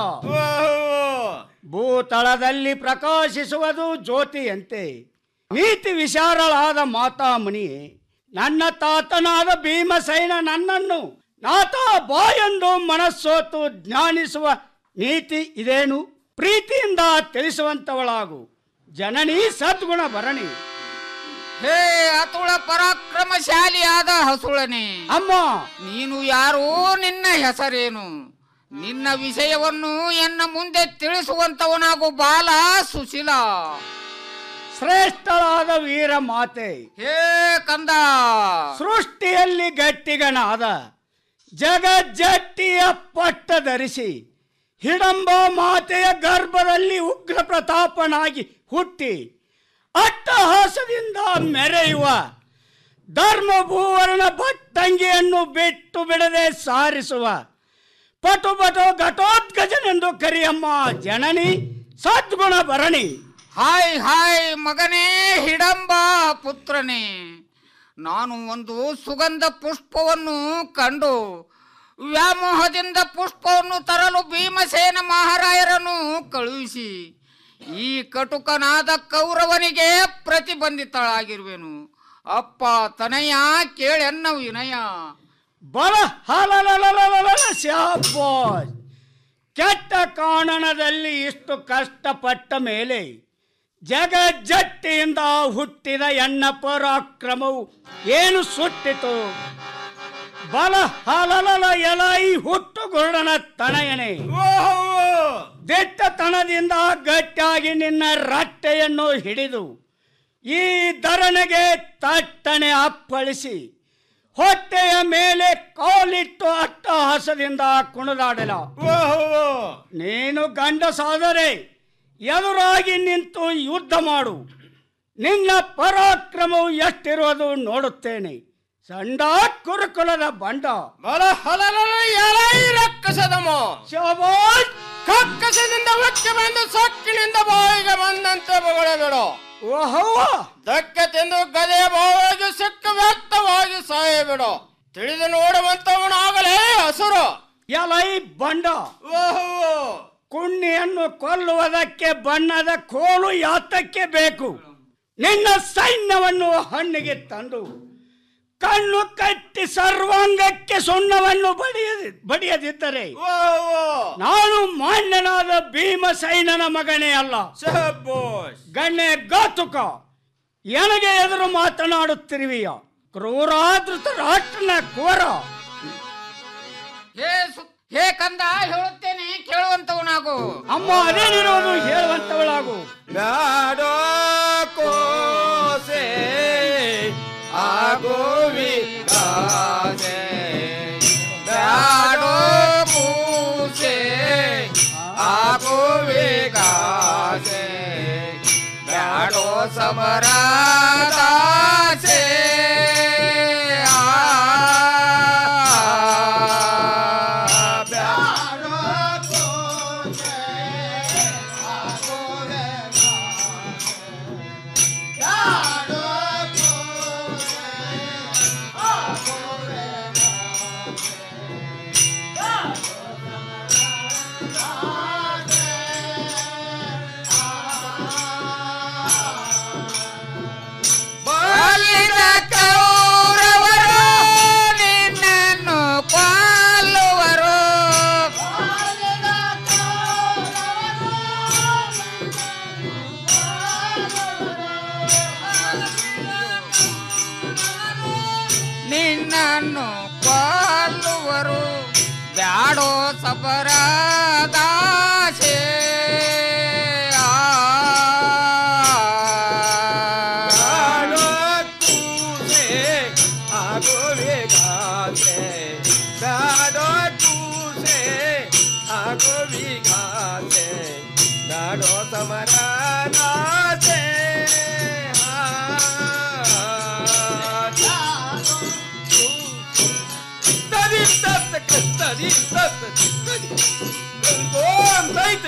ಭೂತಳದಲ್ಲಿ ಪ್ರಕಾಶಿಸುವುದು ಜ್ಯೋತಿಯಂತೆ ನೀತಿ ವಿಶಾರಳಾದ ಮಾತಾಮುನಿಯೇ ನನ್ನ ತಾತನಾದ ಭೀಮಸೈನ ನನ್ನನ್ನು ನಾಥ ಬಾ ಎಂದು ಮನಸ್ಸೋತು ಜ್ಞಾನಿಸುವ ನೀತಿ ಇದೇನು ಪ್ರೀತಿಯಿಂದ ತಿಳಿಸುವಂತವಳಾಗು ಜನನಿ ಸದ್ಗುಣ ಭರಣಿ ಹೇ ಅತುಳ ಪರಾಕ್ರಮಶಾಲಿಯಾದ ಹಸುಳನೆ ಅಮ್ಮ ನೀನು ಯಾರು ನಿನ್ನ ಹೆಸರೇನು ನಿನ್ನ ವಿಷಯವನ್ನು ಎನ್ನ ಮುಂದೆ ತಿಳಿಸುವಂತವನಾಗು ಬಾಲ ಸುಶೀಲ ಶ್ರೇಷ್ಠಳಾದ ವೀರ ಮಾತೆ ಹೇ ಕಂದ ಸೃಷ್ಟಿಯಲ್ಲಿ ಗಟ್ಟಿಗನಾದ ಜಗಜ್ಜಟ್ಟಿಯ ಪಟ್ಟ ಧರಿಸಿ ಹಿಡಂಬ ಮಾತೆಯ ಗರ್ಭದಲ್ಲಿ ಉಗ್ರ ಪ್ರತಾಪನಾಗಿ ಹುಟ್ಟಿ ಅಟ್ಟಹಾಸದಿಂದ ಮೆರೆಯುವ ಧರ್ಮಭೂವರ್ಣ ಭಟ್ಟಂಗಿಯನ್ನು ಬಿಟ್ಟು ಬಿಡದೆ ಸಾರಿಸುವ ಪಟು ಪಟು ಘಟೋದ್ಗಜನೆಂದು ಕರಿಯಮ್ಮ ಜನನಿ ಸದ್ಗುಣ ಭರಣಿ ಹಾಯ್ ಹಾಯ್ ಮಗನೇ ಹಿಡಂಬ ಪುತ್ರನೇ ನಾನು ಒಂದು ಸುಗಂಧ ಪುಷ್ಪವನ್ನು ಕಂಡು ವ್ಯಾಮೋಹದಿಂದ ಪುಷ್ಪವನ್ನು ತರಲು ಭೀಮಸೇನ ಮಹಾರಾಯರನ್ನು ಕಳುಹಿಸಿ ಈ ಕಟುಕನಾದ ಕೌರವನಿಗೆ ಪ್ರತಿಬಂಧಿತಳಾಗಿರುವೆನು ಅಪ್ಪ ತನಯ ಕೇಳೆನ್ನ ವಿನಯ ಬಲ ಹಲಲಲಲಲಲ ಶಾಬಾಷ್. ಕೆಟ್ಟ ಕಾರಣದಲ್ಲಿ ಇಷ್ಟು ಕಷ್ಟಪಟ್ಟ ಮೇಲೆ ಜಗಜ್ಜಟ್ಟಿಯಿಂದ ಹುಟ್ಟಿದ ಎನ್ನ ಪರಾಕ್ರಮವು ಏನು ಸುಟ್ಟಿತು ಬಲ ಹಲಲಲ ಎಲೈ ಹುಟ್ಟು ಗುರುಡನ ತನಯನೆ ದಿಟ್ಟತನದಿಂದ ಗಟ್ಟಿಯಾಗಿ ನಿನ್ನ ರಟ್ಟೆಯನ್ನು ಹಿಡಿದು ಈ ಧರಣಿಗೆ ತಟ್ಟನೆ ಅಪ್ಪಳಿಸಿ ಹೊಟ್ಟೆಯ ಮೇಲೆ ಕಾಲಿಟ್ಟು ಅಟ್ಟಹಾಸದಿಂದ ಕುಣಿದಾಡಲ ನೀನು ಗಂಡಸಾದರೆ ಎದುರಾಗಿ ನಿಂತು ಯುದ್ಧ ಮಾಡು ನಿನ್ನ ಪರಾಕ್ರಮವು ಎಷ್ಟಿರುವುದು ನೋಡುತ್ತೇನೆ ಸಂಡ ಕುರುಕುಲದ ಬಂಡ ರಕ್ಕಸದಮ ಕಕ್ಕಸದಿಂದ ಒಕ್ಕೆ ಬಂದು ಸೊಕ್ಕಿನಿಂದ ಬಾಯಿಗೆ ಬಂದಂತೆ ಬಗಳಬೇಡ ಓಹೋ ದಕ್ಕೆ ತಿಂದು ಗದೆಯ ಬಾವಾಗಿ ಸಿಕ್ಕ ವ್ಯಕ್ತವಾಗಿ ಸಾಯಬೇಡ ತಿಳಿದು ನೋಡುವಂತವನಾಗಲೇ ಹಸುರು ಎಲೈ ಬಂಡ ಕುಣ್ಣಿಯನ್ನು ಕೊಲ್ಲುವುದಕ್ಕೆ ಬಣ್ಣದ ಕೋಲು ಯಾತಕ್ಕೆ ಬೇಕು ನಿನ್ನ ಸೈನ್ಯವನ್ನು ಹಣ್ಣಿಗೆ ತಂದು ಕಣ್ಣು ಕಟ್ಟಿ ಸರ್ವಾಂಗಕ್ಕೆ ಸುಣ್ಣವನ್ನು ಬಡಿಯದಿ ಬಡಿಯದಿದ್ದರೆ ನಾನು ಮಾನ್ಯನಾದ ಭೀಮಸೈನನ ಮಗನೇ ಅಲ್ಲ ಗಣ್ಯ ಗಾತುಕ ನನಗೆ ಎದುರು ಮಾತನಾಡುತ್ತಿರುವಿಯ ಕ್ರೂರಾದೃತ ರಾಷ್ಟ್ರನ ಕೋರ ಹೇ ಸು- ಹೇ ಕಂದ ಹೇಳುತ್ತೇನೆ ಕೇಳುವಂತವನಾಗು ಅಮ್ಮ ಅದೇನಿರೋದು ಹೇಳುವಂತವಳಾಗು ಬ್ಯಾಡೋ ಕೋಸೆ ಆಗೋವಿ ಕಾಸೆ ಬ್ಯಾಡೋ ಕೂಸೆ ಆಗೋವಿ ಕಾಸೆ ಬ್ಯಾಡೋ ಸಮರಾದಾಸೆ ನಾಗೋ ವಿಘಾತೆ ನಾಡೋ ಸಮರಾನಾತೆ ತದಿ ತತ್ತ ತದಿ ತತ್ತ ತದಿ ಗೋಂ ತೈತ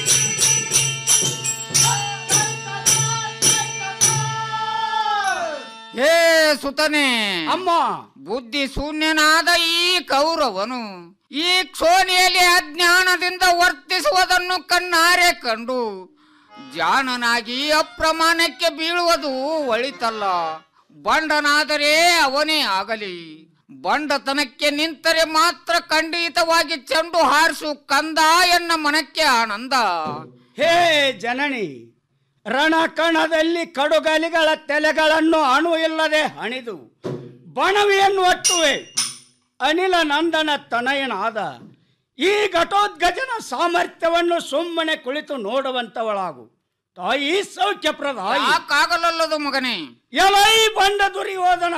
ಹೇ ಸುತನೆ ಅಮ್ಮ ಬುದ್ಧಿ ಶೂನ್ಯನಾದ ಈ ಕೌರವನು ಈ ಕ್ಷೋಣಿಯಲ್ಲಿ ಅಜ್ಞಾನದಿಂದ ವರ್ತಿಸುವುದನ್ನು ಕಣ್ಣಾರೆ ಕಂಡು ಜಾಣನಾಗಿ ಅಪ್ರಮಾಣಕ್ಕೆ ಬೀಳುವುದು ಒಳಿತಲ್ಲ ಬಂಡನಾದರೆ ಅವನೇ ಆಗಲಿ ಬಂಡತನಕ್ಕೆ ನಿಂತರೆ ಮಾತ್ರ ಖಂಡಿತವಾಗಿ ಚೆಂಡು ಹಾರಿಸು ಕಂದ ಎನ್ನ ಮನಕ್ಕೆ ಆನಂದ ಹೇ ಜನನಿ ರಣಕಣದಲ್ಲಿ ಕಡುಗಲಿಗಳ ತೆಲೆಗಳನ್ನು ಅಣು ಇಲ್ಲದೆ ಹಣಿದು ಬಣವಿಯನ್ನು ಒಟ್ಟುವೆ ಅನಿಲ ನಂದನ ತನಯನಾದ ಈ ಘಟೋದ್ಗಜನ ಸಾಮರ್ಥ್ಯವನ್ನು ಸುಮ್ಮನೆ ಕುಳಿತು ನೋಡುವಂತವಳಾಗು ತಾಯಿ ಸೌಖ್ಯಪ್ರದಾಯಿ ಯಾಕಾಗಲಲ್ಲದು ಮಗನೇ ಎಲೈ ಬಂಡ ದುರ್ಯೋಧನ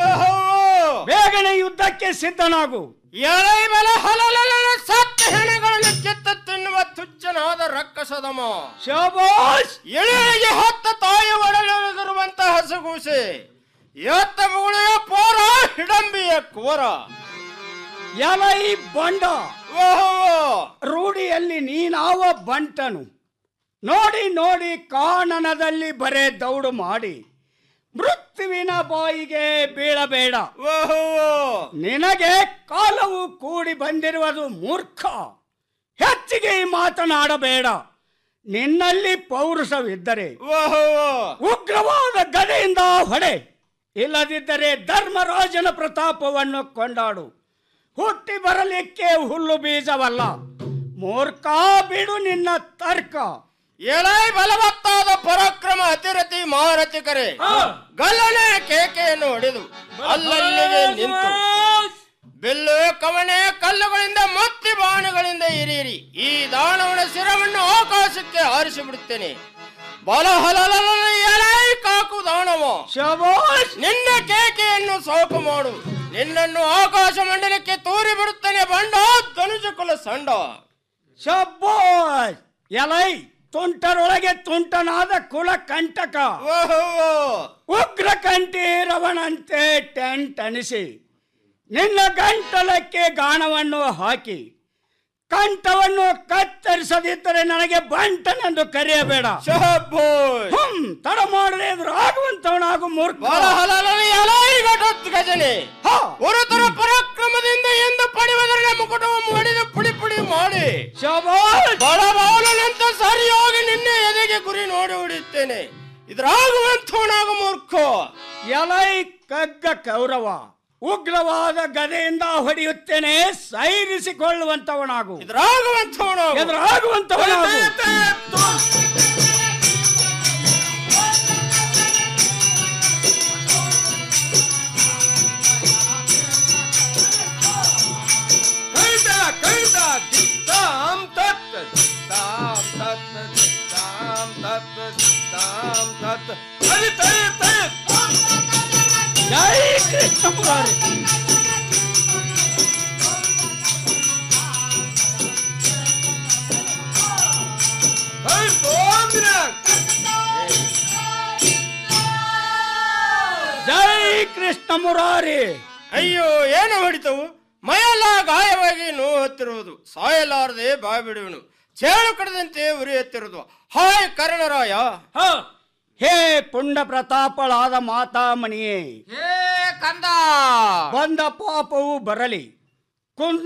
ಬೇಗನೆ ಯುದ್ಧಕ್ಕೆ ಸಿದ್ಧನಾಗು ಎಳೈ ಬಲ ಹಲಲಲ ಸತ್ತ ಹೆಣಗಳನ್ನು ಕಿತ್ತ ತಿನ್ನುವ ತುಚ್ಚನಾದ ರಕ್ಕಸದಮ ಶಬಾಷ್ ಎಳೆಗೆ ಹೊತ್ತ ತಾಯಿ ಒಡಲಿರುವಂತ ಹಸುಗೂಸೆ ಎತ್ತ ಮುಗುಳೆಯ ಪೋರ ಹಿಡಂಬಿಯ ಕೋರ ಎಲೈ ಬಂಡ ರೂಢಿಯಲ್ಲಿ ನೀನಾವ ಬಂಟನು ನೋಡಿ ನೋಡಿ ಕಾನನದಲ್ಲಿ ಬರೇ ದೌಡು ಮಾಡಿ ಮೃತ್ಯುವಿನ ಬಾಯಿಗೆ ಬೀಳಬೇಡ ನಿನಗೆ ಕಾಲವು ಕೂಡಿ ಬಂದಿರುವುದು ಮೂರ್ಖ ಹೆಚ್ಚಿಗೆ ಮಾತನಾಡಬೇಡ ನಿನ್ನಲ್ಲಿ ಪೌರುಷವಿದ್ದರೆ ಉಗ್ರವಾದ ಗದೆಯಿಂದ ಹೊಡೆ ಇಲ್ಲದಿದ್ದರೆ ಧರ್ಮರಾಜನ ಪ್ರತಾಪವನ್ನು ಕೊಂಡಾಡು ಹುಟ್ಟಿ ಬರಲಿಕ್ಕೆ ಹುಲ್ಲು ಬೀಜವಲ್ಲ ಮೂರ್ಖ ಬಿಡು ನಿನ್ನ ತರ್ಕ ಎಳೈ ಬಲವತ್ತಾದ ಪರಾಕ್ರಮ ಅತಿರಥಿ ಮಹಾರಥಿ ಕರೆ ಗಲ್ಲನೆ ಕೇಕೆಯನ್ನು ಹೊಡೆದು ಅಲ್ಲಲ್ಲಿಗೆ ನಿಂತು ಬಿಲ್ಲು ಕವಣೆ ಕಲ್ಲುಗಳಿಂದ ಮತ್ತಿ ಬಾಣಗಳಿಂದ ಇರಿಯಿರಿ ಈ ದಾನವನ ಶಿರವನ್ನು ಆಕಾಶಕ್ಕೆ ಹಾರಿಸಿ ಬಿಡುತ್ತೇನೆ ಬಲ ಹಲಲಲ ಎಳೈ ಕಾಕು ದಾನವ ನಿನ್ನ ಕೇಕೆಯನ್ನು ಸೋಕು ಮಾಡು ನಿನ್ನನ್ನು ಆಕಾಶ ಮಂಡಲಕ್ಕೆ ತೂರಿ ಬಿಡುತ್ತೇನೆ ಬಂಡ ಧನುಜ ಕುಲ ಸಂಡ ಶಬ್ಬಾಷ್ ಎಲೈ ತುಂಟರೊಳಗೆ ತುಂಟನಾದ ಕುಲ ಕಂಟಕ ಉಗ್ರ ಕಂಠಿ ರವಣಂತೆ ಟೆಂಟ್ ಅನಿಸಿ ನಿನ್ನ ಗಂಟಲಕ್ಕೆ ಗಾಣವನ್ನು ಹಾಕಿ ಕಂಠವನ್ನು ಕತ್ತರಿಸದಿದ್ದರೆ ನನಗೆ ಬಂಟನೆಂದು ಕರೆಯಬೇಡ ಹ್ಮ್ ತಡ ಮಾಡದೆ ಎದುರಾಗುವಂತವನಾಗು ಮೂರ್ಖ ಗಜನೆ ಗುರುತರ ಪರಾಕ್ರಮದಿಂದ ಎಂದು ಪಡೆಯುವುದರ ಮುಕುಟವನ್ನು ಹೊಡೆದು ಪುಡಿ ಪುಡಿ ಮಾಡಿ ಬಡಬಾಲನಂತ ಸರಿಯಾಗಿ ನಿನ್ನೆ ಎದೆಗೆ ಗುರಿ ನೋಡಿ ಹೊಡೆಯುತ್ತೇನೆ ಇದ್ರಾಗುವಂತವನಾಗ ಮೂರ್ಖ ಎಲೈ ಕಗ್ಗ ಕೌರವ ಉಗ್ರವಾದ ಗದೆಯಿಂದ ಹೊಡೆಯುತ್ತೇನೆ ಸೈರಿಸಿಕೊಳ್ಳುವಂತವನಾಗು ಎದುರಾಗುವಂತವನಾಗು ಎದುರಾಗುವಂತವನಾಗು ಕೈತ ಕೈತ ದಿತ್ತಾಂ ತತ್ ದಿತ್ತಾಂ ತತ್ ದಿತ್ತಾಂ ತತ್ ದಿತ್ತಾಂ ತತ್ ತರಿ ತರಿ ತರಿ ಜೈ ಕೃಷ್ಣ ಮುರಾರಿ ಹೈ ಗೋಂದ್ರ ಜೈ ಕೃಷ್ಣ ಮುರಾರಿ ಅಯ್ಯೋ ಏನು ಹೊಡಿತವು ಮೈಯೆಲ್ಲ ಗಾಯವಾಗಿ ನೋವು ಹತ್ತಿರುವುದು ಸಾಯಲಾರದೆ ಬಾಯಿ ಬಿಡುವನು ಚೇಳು ಕಡದಂತೆ ಉರಿ ಹತ್ತಿರುವುದು ಹಾಯ್ ಕರ್ಣರಾಯ ಹೇ ಪುಂಡ ಪ್ರತಾಪಳಾದ ಮಾತಾಮಣಿಯೇ ಹೇ ಕಂದ ಬಂದ ಪಾಪವು ಬರಲಿ ಕುಂದ